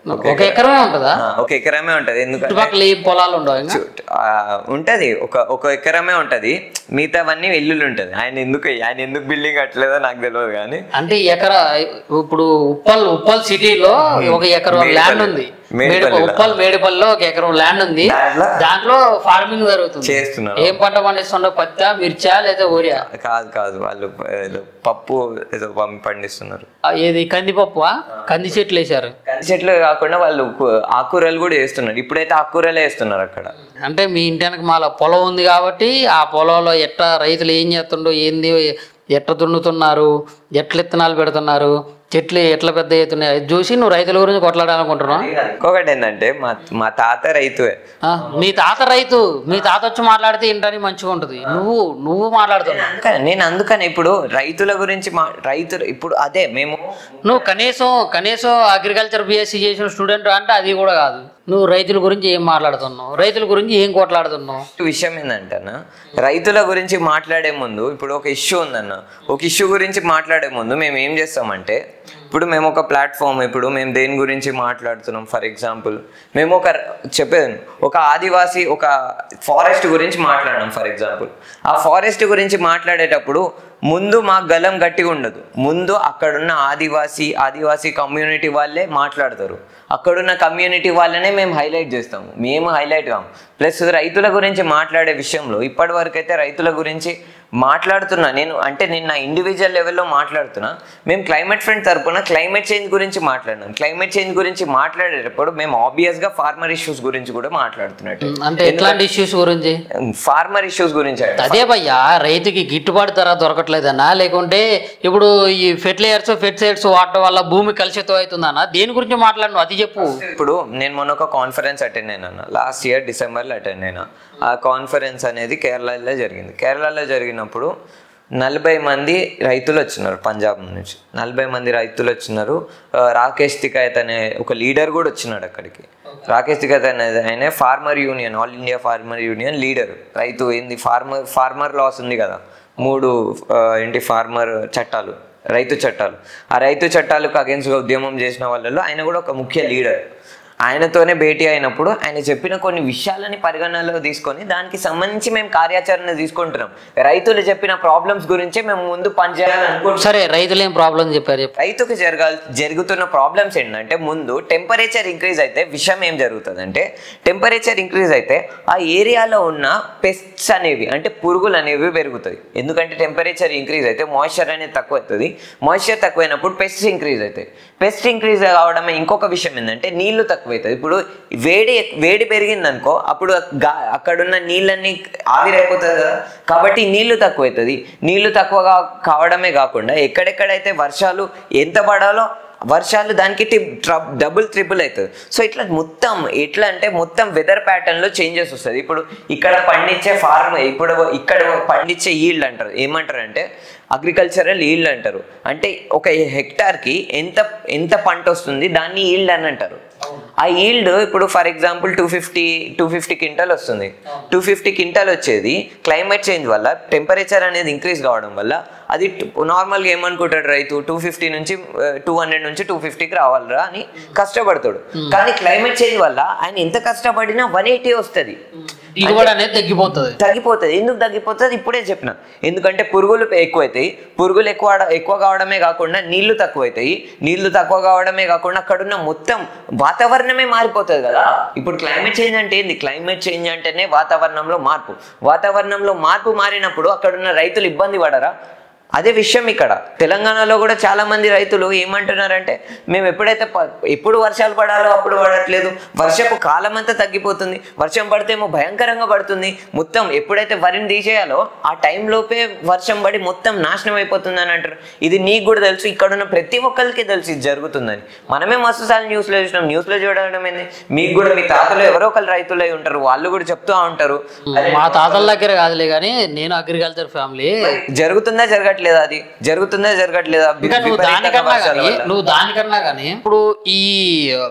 ఒక ఎకరమే ఉంటుందా ఆ, ఒక ఎకరమే ఉంటది ఎందుకంటే చుట్టుపక్కల ఏ పొలాలు ఉండవు ఇంకా ఆ, ఉంటది ఒక ఒక ఎకరమే ఉంటది మిగతావన్నీ ఇల్లులు ఉంటది ఆయన ఎందుకు ఆయన ఎందుకు బిల్డింగ్ కట్టలేదో నాకు తెలియదు కానీ అంటే ఈ ఎకరా ఇప్పుడు ఉప్పల్ ఉప్పల్ సిటీలో ఒక ఎకరం ల్యాండ్ ఉంది మేడిప- ఉప్పల్ మేడిపల్లిలో ఒక ఎకరం ల్యాండ్ ఉంది దాంట్లో దాంట్లో ఫార్మింగ్ జరుగుతుంది చేస్తున్నారు ఏం పంట పండిస్తుండో పత్తా మిర్చా లేదా ఓరియా కాదు కాదు వాళ్ళు ఏదో పప్పు ఏదో పం- పండిస్తున్నారు ఆ, ఏది కందిపప్పువా కంది చెట్లు వేశారు కంది చెట్లు కాకుండా వాళ్ళు కు- ఆకుకూరలు కూడా వేస్తున్నారు ఇప్పుడైతే ఆకుకూరలే వేస్తున్నారు అక్కడ అంటే మీ ఇంటి వెనక మాల పొలం ఉంది కాబట్టి ఆ పొలంలో ఎట్ట రైతులు ఏం చేస్తుండో ఏంది ఎట్ట దున్నుతున్నారు ఎట్ల విత్తనాలు పెడుతున్నారు చెట్లు ఎట్లా పెద్ద అవుతున్నాయి అది చూసి నువ్వు రైతుల గురించి కొట్లాడాలనుకుంటున్నావు ఇంకొకటి ఏంటంటే మా మా తాత రైతువే ఆ, మీ తాత రైతు మీ తాత వచ్చి మాట్లాడితే ఇంటని మంచిగా ఉంటుంది నువ్వు నువ్వు మాట్లాడుతున్నావు అందుకని నేను అందుకని ఇప్పుడు రైతుల గురించి మా రైతులు ఇప్పుడు అదే మేము నువ్వు కనీసం కనీసం అగ్రికల్చర్ బిఎస్సి చేసిన స్టూడెంట్ అంటే అది కూడా కాదు నువ్వు రైతుల గురించి ఏం మాట్లాడుతున్నావు రైతుల గురించి ఏం కొట్లాడుతున్నావు విషయం ఏంటంటే రైతుల గురించి మాట్లాడే ముందు ఇప్పుడు ఒక ఇష్యూ ఉందన్న ఒక ఇష్యూ గురించి మాట్లాడే ముందు మేము ఏం చేస్తామంటే ఇప్పుడు మేము ఒక ప్లాట్ఫామ్ ఇప్పుడు మేము దేని గురించి మాట్లాడుతున్నాం ఫర్ ఎగ్జాంపుల్ మేము ఒక చెప్పేది ఒక ఆదివాసి ఒక ఫారెస్ట్ గురించి మాట్లాడినాం ఫర్ ఎగ్జాంపుల్ ఆ ఫారెస్ట్ గురించి మాట్లాడేటప్పుడు ముందు మా గలం గట్టిగా ఉండదు ముందు అక్కడున్న ఆదివాసీ ఆదివాసీ కమ్యూనిటీ వాళ్ళే మాట్లాడతారు అక్కడున్న కమ్యూనిటీ వాళ్ళనే మేము హైలైట్ చేస్తాము మేము హైలైట్ కాము ప్లస్ రైతుల గురించి మాట్లాడే విషయంలో ఇప్పటి వరకు అయితే రైతుల గురించి మాట్లాడుతున్నా నేను అంటే నేను నా ఇండివిజువల్ లెవెల్లో మాట్లాడుతున్నా మేము క్లైమేట్ ఫ్రెండ్ తరపున క్లైమేట్ చేంజ్ గురించి మాట్లాడినాం క్లైమేట్ చేంజ్ గురించి మాట్లాడేటప్పుడు మేము ఆబ్వియస్గా ఫార్మర్ ఇష్యూస్ గురించి కూడా మాట్లాడుతున్నట్టు అంటే ఎట్లాంటి ఇష్యూస్ గురించి ఫార్మర్ ఇష్యూస్ గురించి అదే భయ్యా రైతుకి గిట్టుబాటు ధర దొరకట్లేదన్నా లేకుంటే ఇప్పుడు ఈ ఫెర్టిలైజర్స్ ఫెర్టిసైడ్స్ వాడటం వల్ల భూమి కలుషితం అవుతుందన్నా దేని గురించి మాట్లాడను అది చెప్పు ఇప్పుడు నేను మొన్న ఒక కాన్ఫరెన్స్ అటెండ్ అయినా లాస్ట్ ఇయర్ డిసెంబర్లో అటెండ్ అయినా ఆ కాన్ఫరెన్స్ అనేది కేరళలో జరిగింది కేరళలో జరిగినప్పుడు నలభై మంది రైతులు వచ్చినారు పంజాబ్ నుంచి నలభై మంది రైతులు వచ్చినారు ఆ, రాకేష్ తికాయత్ అనే ఒక లీడర్ కూడా వచ్చినాడు అక్కడికి రాకేష్ తికాయత్ అనేది ఆయన farmer union all India farmer union leader రైతు ఏంది ఫార్మర్ ఫార్మర్ లాస్ ఉంది కదా మూడు ఆ, ఏంటి ఫార్మర్ చట్టాలు రైతు చట్టాలు ఆ రైతు చట్టాలకు అగేన్స్ట్గా ఉద్యమం చేసిన వాళ్ళలో ఆయన కూడా ఒక ముఖ్య లీడర్ ఆయనతోనే భేటీ అయినప్పుడు ఆయన చెప్పిన కొన్ని విషయాలని పరిగణనలో తీసుకొని దానికి సంబంధించి మేము కార్యాచరణ తీసుకుంటున్నాం రైతులు చెప్పిన ప్రాబ్లమ్స్ గురించే మేము ముందు పనిచేయాలని అనుకుంటున్నాం సరే రైతులు ఏం ప్రాబ్లం చెప్పారు చెప్పు రైతుకు జరగాల్ జరుగుతున్న ప్రాబ్లమ్స్ ఏంటంటే ముందు టెంపరేచర్ ఇంక్రీజ్ అయితే విషయం ఏం జరుగుతుందంటే టెంపరేచర్ ఇంక్రీజ్ అయితే ఆ ఏరియాలో ఉన్న పెస్ట్స్ అనేవి అంటే పురుగులు అనేవి పెరుగుతాయి ఎందుకంటే టెంపరేచర్ ఇంక్రీజ్ అయితే మాయిశ్చర్ అనేది తక్కువ అవుతుంది మాయిశ్చర్ తక్కువైనప్పుడు పెస్ట్స్ ఇంక్రీజ్ అవుతాయి పెస్ట్ ఇంక్రీజ్ కావడమే ఇంకొక విషయం ఏంటంటే నీళ్లు తక్కువ అవుతుంది ఇప్పుడు వేడి వేడి పెరిగింది అనుకో అప్పుడు గా అక్కడున్న నీళ్ళన్నీ ఆవిరైపోతుంది కదా కాబట్టి నీళ్లు తక్కువ అవుతుంది నీళ్లు తక్కువగా కావడమే కాకుండా ఎక్కడెక్కడైతే వర్షాలు ఎంత పడాలో వర్షాలు దానికి టి డబుల్ ట్రిపుల్ అవుతుంది సో ఇట్లా మొత్తం ఎట్లా అంటే మొత్తం వెదర్ ప్యాటర్న్లో చేంజెస్ వస్తుంది ఇప్పుడు ఇక్కడ పండించే ఫార్మ్ ఇప్పుడు ఇక్కడ పండించే ఈల్డ్ అంటారు ఏమంటారు అంటే అగ్రికల్చరల్ ఈల్డ్ అంటారు అంటే ఒక హెక్టార్కి ఎంత ఎంత పంట వస్తుంది దాన్ని ఈల్డ్ అని అంటారు ఆ ఈల్డ్ ఇప్పుడు for example two fifty two fifty quintal వస్తుంది టూ ఫిఫ్టీ క్వింటల్ వచ్చేది క్లైమేట్ చేంజ్ వల్ల టెంపరేచర్ అనేది ఇంక్రీజ్ కావడం వల్ల అది నార్మల్గా ఏమనుకుంటాడు రైతు టూ ఫిఫ్టీ నుంచి టూ హండ్రెడ్ నుంచి టూ ఫిఫ్టీకి రావాలరా అని కష్టపడతాడు కానీ క్లైమేట్ చేంజ్ వల్ల ఆయన ఎంత కష్టపడినా వన్ ఎయిటీ వస్తుంది దిగుబడి అనేది తగ్గిపోతుంది తగ్గిపోతుంది ఎందుకు తగ్గిపోతుంది ఇప్పుడే చెప్పిన ఎందుకంటే పురుగులు ఎక్కువైతాయి పురుగులు ఎక్కువ ఎక్కువ కావడమే కాకుండా నీళ్లు తక్కువైతాయి నీళ్లు తక్కువ కావడమే కాకుండా అక్కడున్న మొత్తం వాతావరణమే మారిపోతుంది కదా ఇప్పుడు క్లైమేట్ చేంజ్ అంటే ఏంది క్లైమేట్ చేంజ్ అంటేనే వాతావరణంలో మార్పు వాతావరణంలో మార్పు మారినప్పుడు అక్కడున్న రైతులు ఇబ్బంది పడరా అదే విషయం ఇక్కడ తెలంగాణలో కూడా చాలా మంది రైతులు ఏమంటున్నారంటే మేము ఎప్పుడైతే ప- ఎప్పుడు వర్షాలు పడాలో అప్పుడు పడట్లేదు వర్షపు కాలం అంతా తగ్గిపోతుంది వర్షం పడితేమో భయంకరంగా పడుతుంది మొత్తం ఎప్పుడైతే వరిని తీసేయాలో ఆ టైంలోపే వర్షం పడి మొత్తం నాశనం అయిపోతుంది అని అంటారు ఇది నీకు కూడా తెలుసు ఇక్కడ ఉన్న ప్రతి ఒక్కరికి తెలుసు ఇది జరుగుతుందని మనమే మస్తు సార్లు న్యూస్లో చూసినాం న్యూస్లో చూడడం ఏంది మీకు కూడా మీ తాతలు ఎవరో ఒకరు రైతులై ఉంటారు వాళ్ళు కూడా చెప్తూ ఉంటారు మా తాతల దగ్గర కాదులే కానీ నేను అగ్రికల్చర్ ఫ్యామిలీ జరుగుతుందా జరగట్లేదా అది జరుగుతుందా జరగట్లేదా ఇంకా నువ్వు విపరీతంగా దానికన్నా వర్షాల కానీ వల్ల. నువ్వు దానికన్నా కానీ ఇప్పుడు ఈ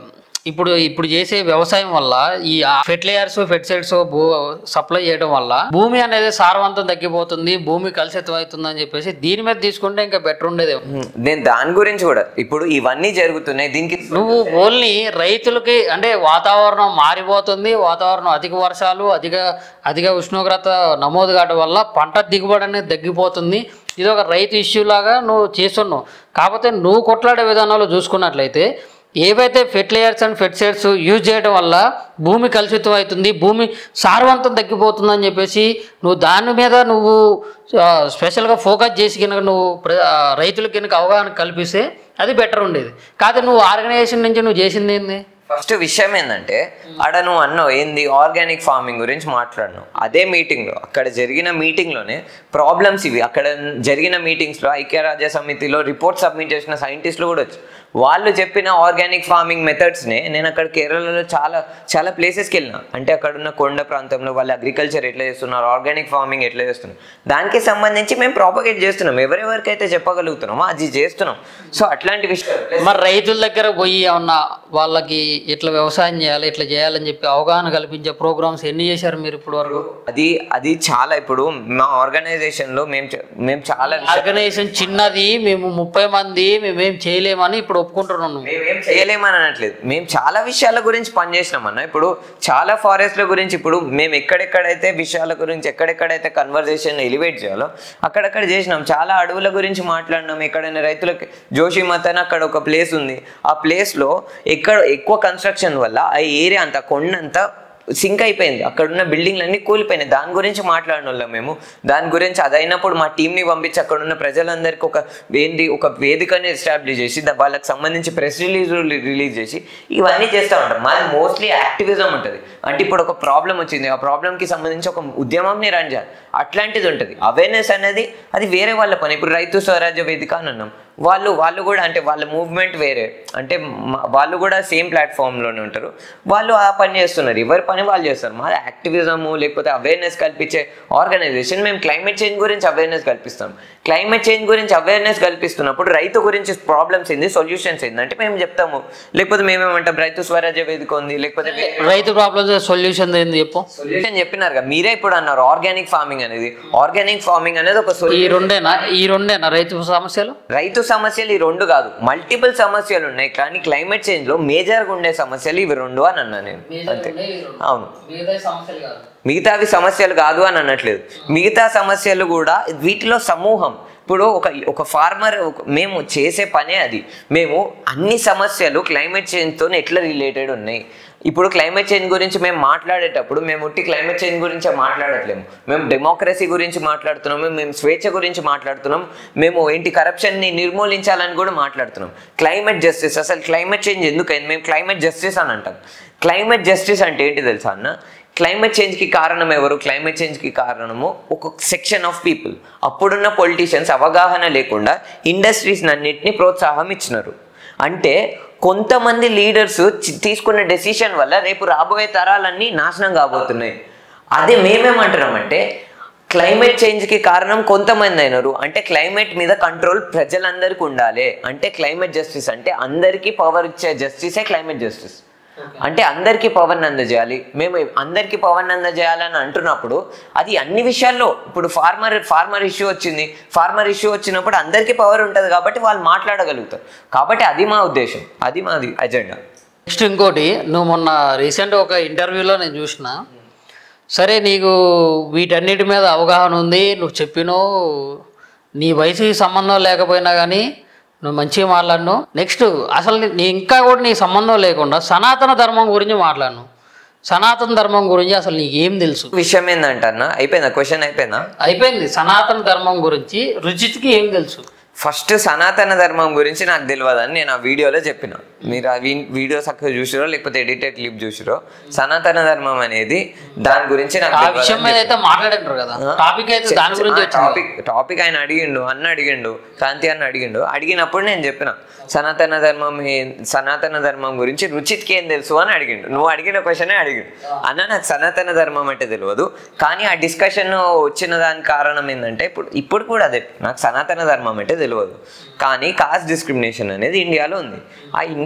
ఇప్పుడు ఇప్పుడు చేసే వ్యవసాయం వల్ల ఈ ఫెర్టిలైజర్స్ ఫెర్టిసైడ్స్ భూ సప్లై చేయడం వల్ల భూమి అనేది సారవంతం తగ్గిపోతుంది భూమి కలుషితం అవుతుంది అని చెప్పేసి దీని మీద తీసుకుంటే ఇంకా బెటర్ ఉండేది ఉమ్, నేను దాని గురించి కూడా ఇప్పుడు ఇవన్నీ జరుగుతున్నాయి దీనికి నువ్వు ఓన్లీ రైతులకి అంటే వాతావరణం మారిపోతుంది వాతావరణం అధిక వర్షాలు అధిక అధిక ఉష్ణోగ్రత నమోదు కావడం వల్ల పంట దిగుబడి అనేది తగ్గిపోతుంది ఇది ఒక రైతు ఇష్యూ లాగా నువ్వు చేస్తున్నావు కాకపోతే నువ్వు కొట్లాడే విధానంలో చూసుకున్నట్లయితే ఏవైతే ఫెర్టిలైజర్స్ అండ్ ఫెర్టిసైడ్స్ యూజ్ చేయడం వల్ల భూమి కలుషితం అవుతుంది భూమి సారవంతం తగ్గిపోతుందని చెప్పేసి నువ్వు దాని మీద నువ్వు ఆ, స్పెషల్గా ఫోకస్ చేసి కనుక నువ్వు ప్ర- ఆ, రైతులకు కనుక అవగాహన కల్పిస్తే అది బెటర్ ఉండేది కాదు నువ్వు ఆర్గనైజేషన్ నుంచి నువ్వు చేసింది ఏంది ఫస్ట్ విషయం ఏంటంటే ఆడ నువ్వు అన్నావు ఏంది ఆర్గానిక్ ఫార్మింగ్ గురించి మాట్లాడినావు అదే మీటింగ్లో అక్కడ జరిగిన మీటింగ్లోనే ప్రాబ్లమ్స్ ఇవి అక్కడ జరిగిన మీటింగ్స్లో ఐక్యరాజ్య సమితిలో రిపోర్ట్ సబ్మిట్ చేసిన సైంటిస్టులు కూడా వచ్చి వాళ్ళు చెప్పిన ఆర్గానిక్ ఫార్మింగ్ మెథడ్స్నే నేను అక్కడ కేరళలో చాలా చాలా ప్లేసెస్కి వెళ్ళిన అంటే అక్కడ ఉన్న కొండ ప్రాంతంలో వాళ్ళు అగ్రికల్చర్ ఎట్లా చేస్తున్నారు ఆర్గానిక్ ఫార్మింగ్ ఎట్లా చేస్తున్నారు దానికి సంబంధించి మేము ప్రాపగేట్ చేస్తున్నాం ఎవరెవరికైతే చెప్పగలుగుతున్నామో అది చేస్తున్నాం సో అట్లాంటి విషయాలు మరి రైతుల దగ్గర పోయి ఏమన్నా వాళ్ళకి ఇట్లా వ్యవసాయం చేయాలి ఇట్లా చేయాలని చెప్పి అవగాహన కల్పించే ప్రోగ్రామ్స్ ఎన్ని చేశారు మీరు ఇప్పుడు వరకు అది అది చాలా ఇప్పుడు మా ఆర్గనైజేషన్ లో మేము చ- మేము చాలా విషయాలు- ఆర్గనైజేషన్ చిన్నది మేము ముప్పై మంది మేమేం చేయలేమని ఇప్పుడు ఒప్పుకుంటున్నాం నువ్వు. మేమేం చేయలేమని అనట్లేదు మేము చాలా విషయాల గురించి పనిచేసినాం అన్న ఇప్పుడు చాలా ఫారెస్ట్ల గురించి ఇప్పుడు మేము ఎక్కడెక్కడైతే విషయాల గురించి ఎక్కడెక్కడైతే కన్వర్జేషన్ ఎలివేట్ చేయాలో అక్కడక్కడ చేసినాం చాలా అడవుల గురించి మాట్లాడినాం ఎక్కడైనా రైతులకి జోషి మతన్ అక్కడ ఒక ప్లేస్ ఉంది ఆ ప్లేస్లో ఎక్కడ ఎక్కువ కన్స్ట్రక్షన్ వల్ల ఆ ఏరియా అంతా కొండంతా సింక్ అయిపోయింది అక్కడ ఉన్న బిల్డింగ్లు అన్ని కూలిపోయినాయి దాని గురించి మాట్లాడిన వాళ్ళం మేము దాని గురించి అదైనప్పుడు మా టీంని పంపించి అక్కడ ఉన్న ప్రజలందరికీ ఒక ఏంది ఒక వేదికని ఎస్టాబ్లిష్ చేసి దా- వాళ్ళకి సంబంధించి ప్రెస్ రిలీజ్ రిలీజ్ చేసి ఇవన్నీ చేస్తూ ఉంటాం మాది మోస్ట్లీ యాక్టివిజం ఉంటుంది అంటే ఇప్పుడు ఒక ప్రాబ్లం వచ్చింది ఆ ప్రాబ్లంకి సంబంధించి ఒక ఉద్యమంని రన్ చేయాలి అట్లాంటిది ఉంటుంది అవేర్నెస్ అనేది అది వేరే వాళ్ళ పని ఇప్పుడు రైతు స్వరాజ్య వేదిక అని అన్నాం వాళ్ళు వాళ్ళు కూడా అంటే వాళ్ళ మూవ్మెంట్ వేరే అంటే మ- వాళ్ళు కూడా సేమ్ ప్లాట్ఫామ్లోనే ఉంటారు వాళ్ళు ఆ పని చేస్తున్నారు ఎవరి పని వాళ్ళు చేస్తారు మాది యాక్టివిజము లేకపోతే అవేర్నెస్ కల్పించే ఆర్గనైజేషన్ మేము క్లైమేట్ చేంజ్ గురించి అవేర్నెస్ కల్పిస్తాం క్లైమేట్ చేంజ్ గురించి అవేర్నెస్ కల్పిస్తున్నప్పుడు రైతు గురించి ప్రాబ్లమ్స్ ఏంది సొల్యూషన్స్ ఏంది అంటే మేము చెప్తాము లేకపోతే మేమేమంటాం రైతు స్వరాజ్య వేదిక ఉంది లేకపోతే రైతు ప్రాబ్లమ్స్ సొల్యూషన్ ఏంది చెప్పు సొల్యూషన్ చెప్పినారు కదా మీరే ఇప్పుడు అన్నారు ఆర్గానిక్ ఫార్మింగ్ అనేది ఆర్గానిక్ ఫార్మింగ్ అనేది ఒక ఈ సొల్యూషన్ రెండేనా ఈ రెండేనా రైతు సమస్యలు రైతు సమస్యలు ఈ రెండు కాదు మల్టిపుల్ సమస్యలు ఉన్నాయి కానీ క్లైమేట్ చేంజ్ లో మేజర్ గా ఉండే సమస్యలు ఇవి రెండు అని అన్నా నేను అంతే అవును సమస్యలు కాదు మిగతావి సమస్యలు కాదు అని అనట్లేదు మిగతా సమస్యలు కూడా వీటిలో సమూహం ఇప్పుడు ఒక ఒక ఫార్మర్ మేము చేసే పనే అది మేము అన్ని సమస్యలు క్లైమేట్ చేంజ్తో ఎట్లా రిలేటెడ్ ఉన్నాయి ఇప్పుడు క్లైమేట్ చేంజ్ గురించి మేము మాట్లాడేటప్పుడు మేము ఉట్టి క్లైమేట్ చేంజ్ గురించే మాట్లాడట్లేము మేము డెమోక్రసీ గురించి మాట్లాడుతున్నాము మేము స్వేచ్ఛ గురించి మాట్లాడుతున్నాం మేము ఏంటి కరప్షన్ని నిర్మూలించాలని కూడా మాట్లాడుతున్నాం క్లైమేట్ జస్టిస్ అసలు క్లైమేట్ చేంజ్ ఎందుకైంది మేము క్లైమేట్ జస్టిస్ అని అంటాం క్లైమేట్ జస్టిస్ అంటే ఏంటి తెలుసా అన్న క్లైమేట్ చేంజ్కి కారణం ఎవరు క్లైమేట్ చేంజ్కి కారణము ఒక సెక్షన్ ఆఫ్ పీపుల్ అప్పుడున్న పొలిటీషియన్స్ అవగాహన లేకుండా ఇండస్ట్రీస్ అన్నింటినీ ప్రోత్సాహం ఇచ్చినారు అంటే కొంతమంది లీడర్స్ తీసుకున్న డెసిషన్ వల్ల రేపు రాబోయే తరాలన్నీ నాశనం కాబోతున్నాయి అదే మేమేమంటున్నామంటే క్లైమేట్ చేంజ్కి కారణం కొంతమంది అయినారు అంటే క్లైమేట్ మీద కంట్రోల్ ప్రజలందరికీ ఉండాలి అంటే క్లైమేట్ జస్టిస్ అంటే అందరికీ పవర్ ఇచ్చే జస్టిసే క్లైమేట్ జస్టిస్ అంటే అందరికీ పవన్ అందజేయాలి మేము అందరికీ పవన్ అందజేయాలని అంటున్నప్పుడు అది అన్ని విషయాల్లో ఇప్పుడు ఫార్మర్ ఫార్మర్ ఇష్యూ వచ్చింది ఫార్మర్ ఇష్యూ వచ్చినప్పుడు అందరికీ పవర్ ఉంటుంది కాబట్టి వాళ్ళు మాట్లాడగలుగుతారు కాబట్టి అది మా ఉద్దేశం అది మాది అజెండా నెక్స్ట్ ఇంకోటి నువ్వు మొన్న రీసెంట్ ఒక ఇంటర్వ్యూలో నేను చూసిన సరే నీకు వీటన్నిటి మీద అవగాహన ఉంది నువ్వు చెప్పినావు నీ వయసుకి సంబంధం లేకపోయినా కానీ నువ్వు మంచిగా మాట్లాడినావు నెక్స్ట్ అసలు నీ- నీ ఇంకా కూడా నీ సంబంధం లేకుండా సనాతన ధర్మం గురించి మాట్లాడినావు సనాతన ధర్మం గురించి అసలు నీకు ఏం తెలుసు విషయం ఏంటంటే అన్న అయిపోయిందా క్వశ్చన్ అయిపోయిందా అయిపోయింది సనాతన ధర్మం గురించి రుచిత్కి ఏం తెలుసు ఫస్ట్ సనాతన ధర్మం గురించి నాకు తెలియదని నేను ఆ వీడియోలో చెప్పిన మీరు ఆ వీ- వీడియో చక్కగా చూసిరో లేకపోతే ఎడిటెడ్ క్లిప్ చూసిరో సనాతన ధర్మం అనేది దాని గురించి నాకు ఆ తెలియదని విషయం మీద అయితే మాట్లాడారు కదా టాపిక్ అయితే దాని గురించి వచ్చింది టాపిక్ టాపిక్ ఆయన అడిగిండు అన్న అడిగిండు కాంతి అన్న అడిగిండు అడిగినప్పుడు నేను చెప్పిన సనాతన ధర్మం ఏ- సనాతన ధర్మం గురించి రుచిత్కి ఏం తెలుసు అని అడిగిండు నువ్వు అడిగిన క్వశ్చనే అడిగిండు అన్న నాకు సనాతన ధర్మం అంటే తెలియదు కానీ ఆ డిస్కషన్ వచ్చిన దానికి కారణం ఏంటంటే ఇప్పుడు ఇప్పుడు కూడా అదే నాకు సనాతన ధర్మం అంటే తెలియదు కానీ కాస్ట్ డిస్క్రిమినేషన్ అనేది ఇండియాలో ఉంది ఆ ఇండియా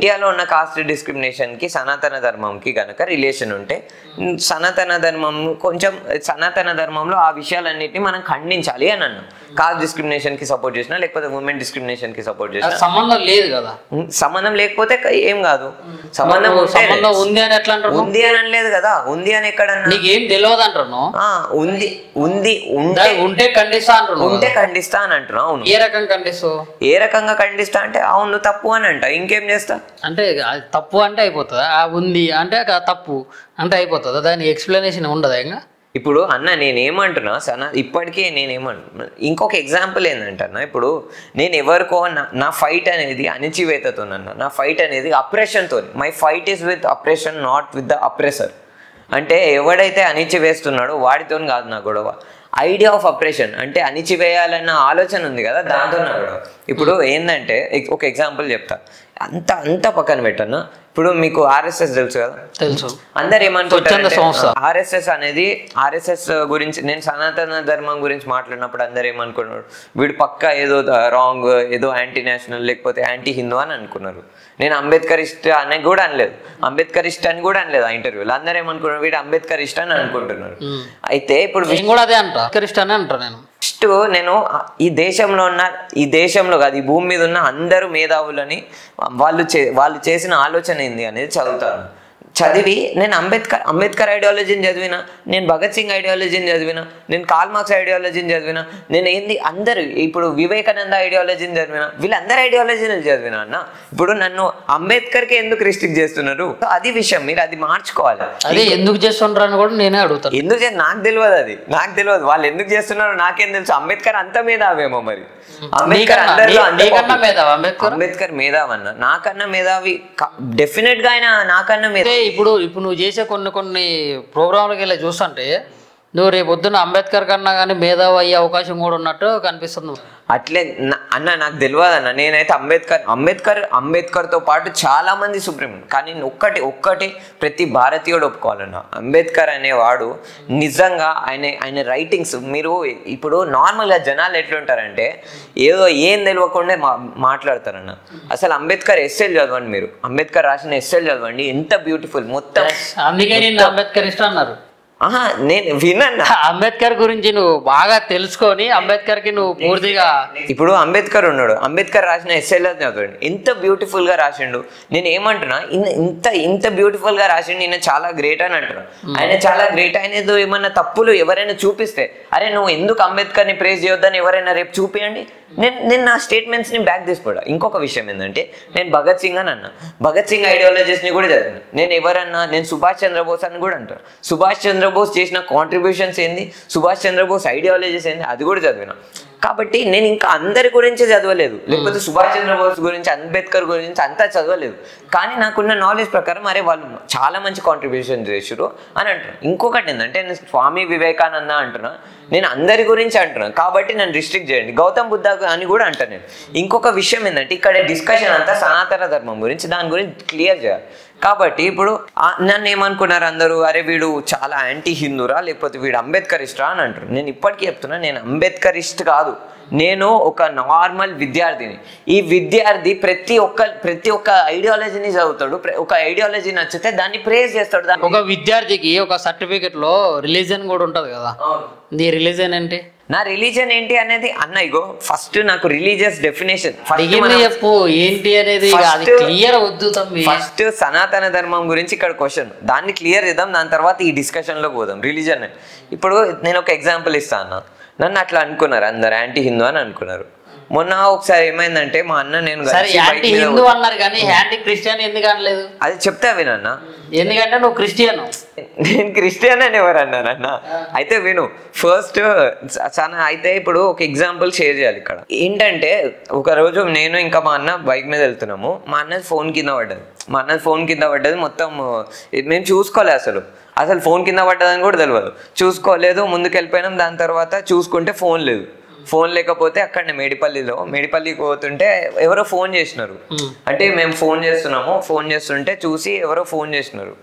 ఇండియాలో ఉన్న కాస్ట్ డిస్క్రిమినేషన్కి సనాతన ధర్మంకి గనక రిలేషన్ ఉంటే ఉమ్, సనాతన ధర్మం కొంచెం సనాతన ధర్మంలో ఆ విషయాలన్నిటిని మనం ఖండించాలి అని అన్నాం కాస్ట్ డిస్క్రిమినేషన్కి సపోర్ట్ చేసినా లేకపోతే ఉమెన్ డిస్క్రిమినేషన్కి సపోర్ట్ చేసినా అది సంబంధం లేదు కదా ఉమ్, సంబంధం లేకపోతే క- ఏం కాదు సంబంధం నువ్వు ఉంటే సంబంధం ఉంది అని ఎట్లా అంటారు ఉంది అని అనలేదు కదా ఉంది అని ఎక్కడన్నా నీకేం తెలియదు అంటారు ఆ, ఉంది ఉంది ఉంటే ఉంటే ఖండిస్తా అంటున్నావు ఉంటే ఖండిస్తా అని అంటున్నా అవును ఏ రకం ఖండిస్తావు ఏ రకంగా ఖండిస్తా అంటే అవును తప్పు అని అంట ఇంకేం చేస్తా అంటే అది తప్పు అంటే అయిపోతుందా ఆ ఉంది అంటే అది తప్పు అంటే అయిపోతుందా దాని ఎక్స్ప్లెనేషన్ ఉండదా ఇంకా ఇప్పుడు అన్న నేనేమంటున్నా సన ఇప్పటికే నేనేమంటున్నా ఇంకొక ఎగ్జాంపుల్ ఏంటంటన్నా ఇప్పుడు నేను ఎవరికో నా- నా ఫైట్ అనేది అణిచివేతతోనన్న నా ఫైట్ అనేది అప్రెషన్తో my fight is with oppression not with the oppressor అంటే ఎవడైతే అణిచివేస్తున్నాడో వాడితో కాదు నా గొడవ ఐడియా ఆఫ్ అప్రెషన్ అంటే అణిచివేయాలన్న ఆలోచన ఉంది కదా దాంతో నా గొడవ ఇప్పుడు ఏంటంటే ఒక ఎగ్జాంపుల్ చెప్తా అంత అంత పక్కన పెట్టన్నా ఇప్పుడు మీకు ఆర్ఎస్ఎస్ తెలుసు కదా తెలుసు అందరు స్వచ్ఛంద సంస్థ. ఏమనుకుంటారు ఆర్ఎస్ఎస్ అనేది ఆర్ఎస్ఎస్ గురించి నేను సనాతన ధర్మం గురించి మాట్లాడినప్పుడు అందరు ఏమనుకున్నారు వీడు పక్క ఏదో రాంగ్ ఏదో యాంటీ నేషనల్ లేకపోతే యాంటీ హిందూ అని అనుకున్నారు నేను అంబేద్కరిస్ట్ అని కూడా అనలేదు అంబేద్కరిస్ట్ అని కూడా అనలేదు ఆ ఇంటర్వ్యూలో అందరు ఏమనుకున్నారు వీడు అంబేద్కరిస్ట్ అని అనుకుంటున్నారు అయితే ఇప్పుడు నేను కూడా అదే అంటా కరిష్ట అని అంటా నేను ఫస్ట్ నేను ఈ దేశంలో ఉన్న ఈ దేశంలో కాదు ఈ భూమి మీద ఉన్న అందరూ మేధావులని వాళ్ళు చే వాళ్ళు చేసిన ఆలోచన ఏంది అనేది చదువుతాను చదివి నేను అంబేద్కర్ అంబేద్కర్ ఐడియాలజీని చదివిన నేను భగత్ సింగ్ ఐడియాలజీని చదివిన నేను కాల్ మార్క్స్ ఐడియాలజీని చదివిన నేను ఏంది అందరు ఇప్పుడు వివేకానంద ఐడియాలజీని చదివిన వీళ్ళందరి ఐడియాలజీని చదివిన అన్న ఇప్పుడు నన్ను అంబేద్కర్కి ఎందుకు రిస్ట్రిక్ట్ చేస్తున్నారు అది విషయం మీరు అది మార్చుకోవాలి అదే ఎందుకు చేస్తుండ్రు అని కూడా నేనే అడుగుతాను ఎందుకు చే- నాకు తెలియదు అది నాకు తెలియదు వాళ్ళు ఎందుకు చేస్తున్నారో నాకేం తెలుసు అంబేద్కర్ అంత మేధావేమో మరి అంబేద్కర్ నీకన్నా- అందరిలో నీ- అంత నీకన్నా popular. మేధావా అంబేద్కర్? అంబేద్కర్ మేధావన్న నాకన్నా మేధావి డెఫినెట్ గా ఆయన నాకన్నా అయితే మేధావి ఇప్పుడు ఇప్పుడు నువ్వు చేసే కొన్ని కొన్ని ప్రోగ్రాంలకు వెళ్ళి చూస్తుంటే నువ్వు రేపు పొద్దున్న అంబేద్కర్ కన్నా కానీ మేధావి అయ్యే అవకాశం కూడా ఉన్నట్టు కనిపిస్తుంది అట్లే నా- అన్న నాకు తెలియదు అన్న నేనైతే అంబేద్కర్ అంబేద్కర్ అంబేద్కర్ తో పాటు చాలా మంది సుప్రీం కానీ ఒక్కటి ఒక్కటి ప్రతి భారతీయుడు ఒప్పుకోవాలన్న అంబేద్కర్ అనేవాడు నిజంగా ఆయన ఆయన రైటింగ్స్ మీరు ఇప్పుడు నార్మల్గా జనాలు ఎట్లుంటారంటే ఏదో ఏం తెలియకుండా మా మాట్లాడతారన్న అసలు అంబేద్కర్ ఎస్ఎల్ చదవండి మీరు అంబేద్కర్ రాసిన ఎస్ఎల్ చదవండి ఎంత బ్యూటిఫుల్ మొత్తం అందుకే నేను అంబేద్కర్ ఇష్టం అన్నారు ఆహా నేను వినన్నా అంబేద్కర్ గురించి నువ్వు బాగా తెలుసుకొని అంబేద్కర్ కి నువ్వు పూర్తిగా ఇప్పుడు అంబేద్కర్ ఉన్నాడు అంబేద్కర్ రాసిన ఎస్ఐలో చదవండి ఎంత బ్యూటిఫుల్ గా రాసిండు నేను ఏమంటున్నా ఇన్- ఇంత ఇంత బ్యూటిఫుల్ గా రాసిండు ఈయన చాలా గ్రేట్ అని అంటున్నా ఆయన చాలా గ్రేట్ ఆయన ఏదో ఏమన్నా తప్పులు ఎవరైనా చూపిస్తే అరే నువ్వు ఎందుకు అంబేద్కర్ ని ప్రేజ్ చేయొద్దని ఎవరైనా రేపు చూపియండి నేను నేను నా స్టేట్మెంట్స్ ని బ్యాక్ తీసుకోడా ఇంకొక విషయం ఏంటంటే నేను భగత్ సింగ్ అని అన్నా భగత్ సింగ్ ఐడియాలజీస్ ని కూడా చదివాను నేను ఎవరన్నా నేను సుభాష్ చంద్రబోస్ అని కూడా అంటాను సుభాష్ చంద్రబోస్ చేసిన కాంట్రిబ్యూషన్స్ ఏంది సుభాష్ చంద్రబోస్ ఐడియాలజీస్ ఏంది అది కూడా చదివిన కాబట్టి నేను ఇంకా అందరి గురించి చదవలేదు లేకపోతే సుభాష్ చంద్రబోస్ గురించి అంబేద్కర్ గురించి అంతా చదవలేదు కానీ నాకున్న నాలెడ్జ్ ప్రకారం అరే వాళ్ళు చాలా మంచి కాంట్రిబ్యూషన్ చేసారు అని అంటున్నాను ఇంకొకటి ఏంటంటే నేను స్వామి వివేకానంద అంటున్నా నేను అందరి గురించి అంటున్నాను కాబట్టి నన్ను రిస్ట్రిక్ట్ చేయండి గౌతమ్ బుద్ధ అని కూడా అంటాను నేను ఇంకొక విషయం ఏంటంటే ఇక్కడ డిస్కషన్ అంతా సనాతన ధర్మం గురించి దాని గురించి క్లియర్ చేయాలి కాబట్టి ఇప్పుడు ఆ- నన్ను ఏమనుకున్నారు అందరూ అరే వీడు చాలా యాంటీ హిందూరా లేకపోతే వీడు అంబేద్కరిస్టా అని అంటారు నేను ఇప్పటికీ చెప్తున్నా నేను అంబేద్కరిస్ట్ కాదు నేను ఒక నార్మల్ విద్యార్థిని ఈ విద్యార్థి ప్రతి ఒక్క ప్రతి ఒక్క ఐడియాలజీని చదువుతాడు ప్ర- ఒక ఐడియాలజీ నచ్చితే దాన్ని ప్రేజ్ చేస్తాడు దాన్ని ఒక విద్యార్థికి ఒక సర్టిఫికెట్ లో రిలీజన్ కూడా ఉంటది కదా నీ రిలీజన్ ఏంటి నా రిలీజన్ ఏంటి అనేది అన్న ఇగో ఫస్ట్ నాకు రిలీజియస్ డెఫినేషన్ దిగింది చెప్పు ఏంటి అనేది అది First- క్లియర్ వద్దు తమ్మి ఫస్ట్ సనాతన ధర్మం గురించి ఇక్కడ క్వశ్చన్ దాన్ని క్లియర్ చేద్దాం దాని తర్వాత ఈ డిస్కషన్ లో పోదాం రిలీజన్ ఇప్పుడు నేను ఒక ఎగ్జాంపుల్ ఇస్తాను అన్న నన్ను అట్లా అనుకున్నారు అందరు యాంటీ హిందూ అని అనుకున్నారు మొన్న ఒకసారి ఏమైందన్న మా అన్న నేను సరే కలిసి bike యాంటీ మీద హిందూ అన్నారు కానీ యాంటీ క్రిస్టియన్ ఎందుకు అనలేదు అది చెప్తా వినన్నా ఎందుకంటే నువ్వు క్రిస్టియన్ నేను క్రిస్టియన్ అని ఎవరు అన్నారన్న అయితే విను ఫస్ట్ చాలా అయితే ఇప్పుడు ఒక ఎగ్జాంపుల్ షేర్ చేయాలి ఇక్కడ ఏంటంటే ఒక రోజు నేను ఇంకా మా అన్న బైక్ మీద వెళ్తున్నాము మా అన్నది ఫోన్ కింద పడ్డది మా అన్నది ఫోన్ కింద పడ్డది మొత్తం ఇది మేము చూసుకోలేదు అసలు అసలు ఫోన్ కింద పడ్డదని కూడా తెలియదు చూసుకోలేదు ముందుకు వెళ్ళిపోయినాం దాని తర్వాత చూసుకుంటే ఫోన్ లేదు ఫోన్ లేకపోతే అక్కడ మేడిపల్లిలో మేడిపల్లికి పోతుంటే ఎవరో ఫోన్ చేసినారు అంటే మేము ఫోన్ చేస్తున్నాము ఫోన్ చేస్తుంటే చూసి ఎవరో ఫోన్ చేసినారు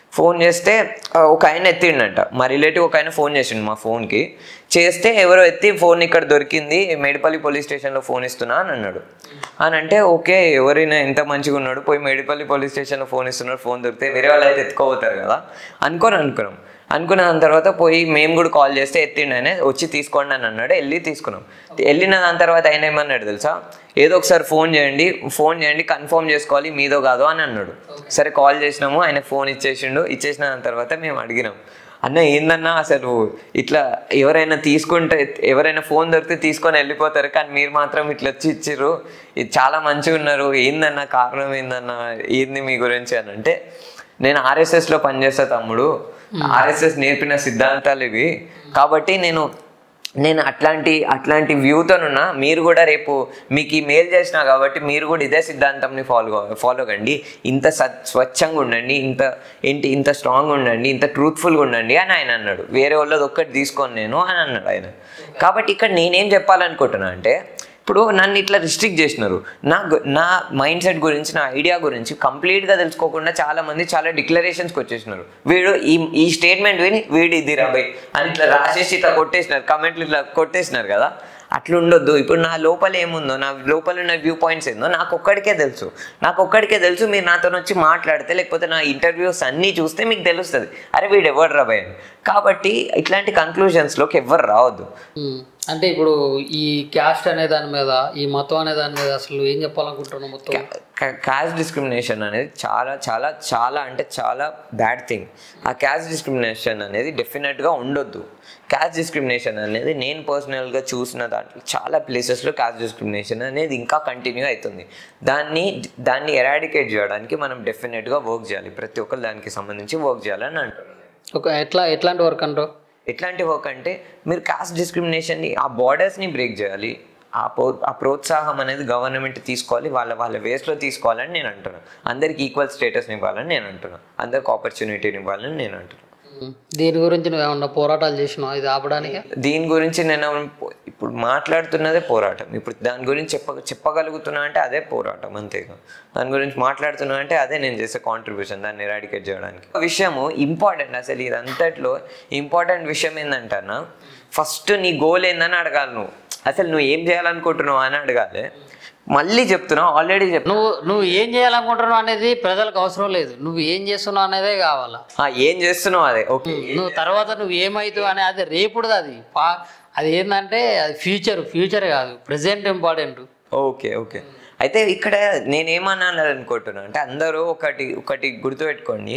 ఫోన్ చేస్తే ఆ, ఒక ఆయన ఎత్తిండంట మా రిలేటివ్ ఒక ఆయన ఫోన్ చేసిండు మా ఫోన్కి చేస్తే ఎవరో ఎత్తి ఫోన్ ఇక్కడ దొరికింది మేడిపల్లి పోలీస్ స్టేషన్లో ఫోన్ ఇస్తున్నా అని అన్నాడు అని అంటే ఓకే ఎవరైనా ఎంత మంచిగా ఉన్నాడు పోయి మేడిపల్లి పోలీస్ స్టేషన్లో ఫోన్ ఇస్తున్నాడు ఫోన్ దొరికితే వేరే వాళ్ళు అయితే ఎత్తుకోపోతారు కదా అనుకొని అనుకున్నాం అనుకున్న దాని తర్వాత పోయి మేము కూడా కాల్ చేస్తే ఎత్తిండు ఆయన వచ్చి తీసుకోండి అని అన్నాడు వెళ్ళి తీసుకున్నాం వెళ్ళిన దాని తర్వాత ఆయన ఏమన్నాడు తెలుసా ఏదో ఒకసారి ఫోన్ చేయండి ఫోన్ చేయండి కన్ఫర్మ్ చేసుకోవాలి మీదో కాదో అని అన్నాడు సరే కాల్ చేసినాము ఆయన ఫోన్ ఇచ్చేసిండు ఇచ్చేసిన దాని తర్వాత మేము అడిగినాం అన్న ఏందన్నా అసలు ఇట్లా ఎవరైనా తీసుకుంటే ఎవరైనా ఫోన్ దొరికితే తీసుకొని వెళ్ళిపోతారు కానీ మీరు మాత్రం ఇట్లా వచ్చి ఇచ్చిర్రు ఇది చాలా మంచిగా ఉన్నారు ఏందన్నా కారణం ఏందన్నా ఏంది మీ గురించి అని అంటే నేను ఆర్ఎస్ఎస్ లో పనిచేస్తా తమ్ముడు ఆర్ఎస్ఎస్ నేర్పిన సిద్ధాంతాలు ఇవి కాబట్టి నేను నేను అట్లాంటి అట్లాంటి వ్యూతోనున్నా మీరు కూడా రేపు మీకు ఈ మేలు చేసినా కాబట్టి మీరు కూడా ఇదే సిద్ధాంతంని ఫాలో ఫాలో కండి ఇంత సత్ స్వచ్ఛంగా ఉండండి ఇంత ఏంటి ఇంత స్ట్రాంగ్ ఉండండి ఇంత ట్రూత్ఫుల్గా ఉండండి అని ఆయన అన్నాడు వేరే వాళ్ళది ఒక్కటి తీసుకోను నేను అని అన్నాడు ఆయన కాబట్టి ఇక్కడ నేనేం చెప్పాలనుకుంటున్నా అంటే ఇప్పుడు నన్ను ఇట్లా రిస్ట్రిక్ట్ చేసినారు నా గు- నా మైండ్ సెట్ గురించి నా ఐడియా గురించి కంప్లీట్గా తెలుసుకోకుండా చాలా మంది చాలా డిక్లరేషన్స్కి వచ్చేసినారు వీడు ఈ ఈ స్టేట్మెంట్ విని వీడు ఇది రాబోయ్ అని ఇట్లా రాసేసి ఇట్లా కొట్టేసినారు కమెంట్లు ఇట్లా కొట్టేసినారు కదా అట్లా ఉండొద్దు ఇప్పుడు నా లోపల ఏముందో నా లోపల ఉన్న వ్యూ పాయింట్స్ ఏందో నాకు ఒక్కడికే తెలుసు నాకు ఒక్కడికే తెలుసు మీరు నాతో వచ్చి మాట్లాడితే లేకపోతే నా ఇంటర్వ్యూస్ అన్నీ చూస్తే మీకు తెలుస్తుంది అరే వీడు ఎవరు రాబాయ్ అని కాబట్టి ఇట్లాంటి కన్క్లూజన్స్లోకి ఎవ్వరు రావద్దు ఉమ్. అంటే ఇప్పుడు ఈ క్యాస్ట్ అనే దాని మీద ఈ మతం అనే దాని మీద అసలు ఏం చెప్పాలనుకుంటున్నావు మొత్తం క్యాస్ట్ డిస్క్రిమినేషన్ అనేది చాలా చాలా చాలా అంటే చాలా బ్యాడ్ థింగ్ ఆ క్యాస్ట్ డిస్క్రిమినేషన్ అనేది డెఫినెట్గా ఉండొద్దు క్యాస్ట్ డిస్క్రిమినేషన్ అనేది నేను పర్సనల్గా చూసిన దాంట్లో చాలా ప్లేసెస్లో క్యాస్ట్ డిస్క్రిమినేషన్ అనేది ఇంకా కంటిన్యూ అవుతుంది దాన్ని దాన్ని ఎరాడికేట్ చేయడానికి మనం డెఫినెట్గా వర్క్ చేయాలి ప్రతి ఒక్కరు దానికి సంబంధించి వర్క్ చేయాలని అంటున్నాను ఒక ఎట్లా ఎట్లాంటి వర్క్ అంటావు ఎట్లాంటి వర్క్ అంటే మీరు కాస్ట్ డిస్క్రిమినేషన్ని ఆ బార్డర్స్ని బ్రేక్ చేయాలి ఆ ప్రో ఆ ప్రోత్సాహం అనేది గవర్నమెంట్ తీసుకోవాలి వాళ్ళ వాళ్ళ వేస్లో తీసుకోవాలని నేను అంటున్నాను అందరికి ఈక్వల్ స్టేటస్ని ఇవ్వాలని నేను అంటున్నాను అందరికి ఆపర్చునిటీని ఇవ్వాలని నేను అంటున్నాను ఉమ్. దీని గురించి నువ్వు ఏమన్నా పోరాటాలు చేసినావు ఇది ఆపడానికి దీని గురించి నేను ఇప్పుడు మాట్లాడుతున్నదే పోరాటం ఇప్పుడు దాని గురించి చెప్ప చెప్పగలుగుతున్నా అంటే అదే పోరాటం అంతేగా దాని గురించి మాట్లాడుతున్నా అంటే అదే నేను చేసే కాంట్రిబ్యూషన్ దాన్ని ఎరాడికేట్ చేయడానికి ఒక విషయము ఇంపార్టెంట్ అసలు ఇదంతట్లో ఇంపార్టెంట్ విషయం ఏంటంటన్నా ఫస్ట్ నీ గోల్ ఏందని అడగాలి నువ్వు అసలు నువ్వు ఏం చేయాలనుకుంటున్నావు అని అడగాలి మళ్ళీ చెప్తున్నావు ఆల్రెడీ చెప్ నువ్వు నువ్వు ఏం చేయాలనుకుంటున్నావు అనేది ప్రజలకు అవసరం లేదు నువ్వు ఏం చేస్తున్నావు అనేదే కావాలా ఆ, ఏం చేస్తున్నావు అదే ఓకే నువ్వు తర్వాత నువ్వు ఏమవుతావు అనే అది రేపుడుది అది పా అది ఏంటంటే అది ఫ్యూచర్ ఫ్యూచర్ కాదు ప్రజెంట్ ఇంపార్టెంట్ ఓకే ఓకే అయితే ఇక్కడ నేనేమన్నాను అనుకుంటున్నా అంటే అందరూ ఒకటి ఒకటి గుర్తుపెట్టుకోండి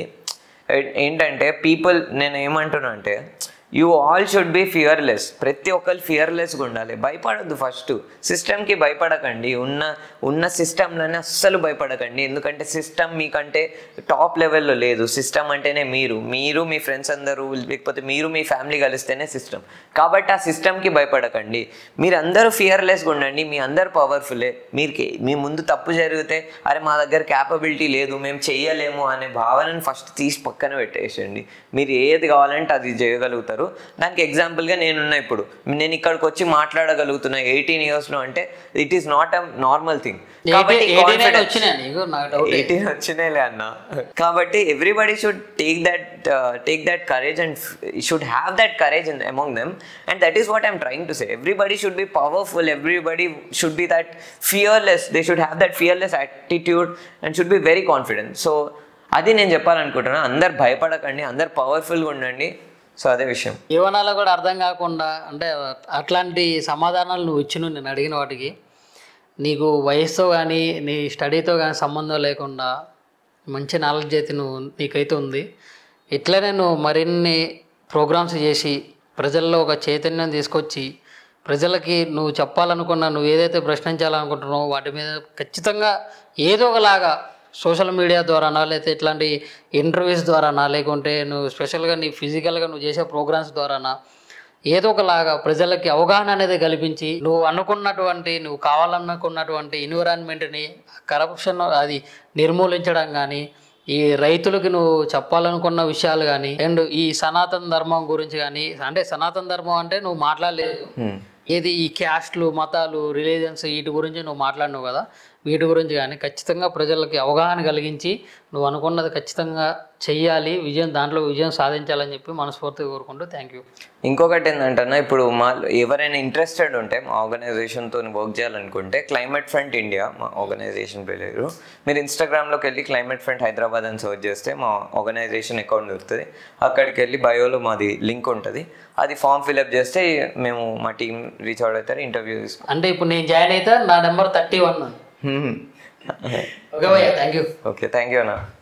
ఏ- ఏంటంటే పీపుల్ నేను ఏమంటున్నా అంటే you all should be fearless ప్రతి ఒక్కరు ఫియర్లెస్గా ఉండాలి భయపడద్దు ఫస్ట్ సిస్టమ్కి భయపడకండి ఉన్న ఉన్న సిస్టంలోనే అస్సలు భయపడకండి ఎందుకంటే సిస్టమ్ మీకంటే టాప్ లెవెల్లో లేదు సిస్టమ్ అంటేనే మీరు మీరు మీ ఫ్రెండ్స్ అందరూ లేకపోతే మీరు మీ ఫ్యామిలీ కలిస్తేనే సిస్టమ్ కాబట్టి ఆ సిస్టమ్కి భయపడకండి మీరు అందరూ ఫియర్లెస్గా ఉండండి మీ అందరు పవర్ఫుల్లే మీరు మీ ముందు తప్పు జరిగితే అరే మా దగ్గర క్యాపబిలిటీ లేదు మేము చెయ్యలేము అనే భావనను ఫస్ట్ తీసి పక్కన పెట్టేసండి మీరు ఏది కావాలంటే అది చేయగలుగుతారు దానికి ఎగ్జాంపుల్గా నేనున్నా ఇప్పుడు నేను ఇక్కడికి వచ్చి మాట్లాడగలుగుతున్నా ఎయిటీన్ ఇయర్స్లో అంటే it is not a normal thing కాబట్టి confidence- వచ్చినాయి నీకు నాకు డౌట్ ఎయిటీన్ వచ్చినాయిలే అన్న కాబట్టి everybody should take that take that courage and should have that courage in among them and that is what I'm trying to say everybody should be powerful everybody should be that fearless they should have that fearless attitude and should be very confident so అది నేను చెప్పాలనుకుంటున్నాను అందరు భయపడకండి అందరు పవర్ఫుల్గా ఉండండి so అదే విషయం ఏమనాలో కూడా అర్థం కాకుండా అంటే అట్లాంటి సమాధానాలు నువ్వు ఇచ్చిన నేను అడిగిన వాటికి నీకు వయసుతో కానీ నీ స్టడీతో కానీ సంబంధం లేకుండా మంచి నాలెడ్జ్ అయితే నువ్వు నీకైతే ఉంది ఇట్లనే నువ్వు మరిన్ని ప్రోగ్రామ్స్ చేసి ప్రజల్లో ఒక చైతన్యం తీసుకొచ్చి ప్రజలకి నువ్వు చెప్పాలనుకున్న నువ్వు ఏదైతే ప్రశ్నించాలనుకుంటున్నావో వాటి మీద ఖచ్చితంగా ఏదో ఒకలాగా సోషల్ మీడియా ద్వారానా లేకపోతే ఇట్లాంటి ఇంటర్వ్యూస్ ద్వారానా లేకుంటే నువ్వు స్పెషల్గా నీ ఫిజికల్గా నువ్వు చేసే ప్రోగ్రామ్స్ ద్వారానా ఏదో ఒకలాగా ప్రజలకి అవగాహన అనేది కల్పించి నువ్వు అనుకున్నటువంటి నువ్వు కావాలనుకున్నటువంటి ఎన్విరాన్మెంట్ని కరప్షన్ అది నిర్మూలించడం కానీ ఈ రైతులకి నువ్వు చెప్పాలనుకున్న విషయాలు కానీ అండ్ ఈ సనాతన ధర్మం గురించి కానీ అంటే సనాతన ధర్మం అంటే నువ్వు మాట్లాడలేదు ఏది ఈ క్యాస్ట్లు మతాలు రిలీజన్స్ వీటి గురించి నువ్వు మాట్లాడినావు కదా వీటి గురించి కానీ ఖచ్చితంగా ప్రజలకి అవగాహన కలిగించి నువ్వు అనుకున్నది ఖచ్చితంగా చెయ్యాలి విజయం దాంట్లో విజయం సాధించాలని చెప్పి మనస్ఫూర్తిగా కోరుకుంటూ థ్యాంక్ యూ ఇంకొకటి ఏంటంటే ఇప్పుడు మా ఎవరైనా ఇంట్రెస్టెడ్ ఉంటే మా ఆర్గనైజేషన్తో వర్క్ చేయాలనుకుంటే క్లైమేట్ ఫ్రంట్ ఇండియా మా ఆర్గనైజేషన్ పేరు మీరు ఇన్స్టాగ్రామ్లోకి వెళ్ళి క్లైమేట్ ఫ్రంట్ హైదరాబాద్ అని సర్చ్ చేస్తే మా ఆర్గనైజేషన్ అకౌంట్ దొరుకుతుంది అక్కడికి వెళ్ళి బయోలో మాది లింక్ ఉంటుంది అది ఫామ్ ఫిల్అప్ చేస్తే మేము మా టీం రీచ్ అవుట్ అవుతారు ఇంటర్వ్యూ అంటే ఇప్పుడు నేను జాయిన్ అయితే నా నెంబర్ థర్టీ వన్ ఓకే భయ్యా thank you okay thank you అన్న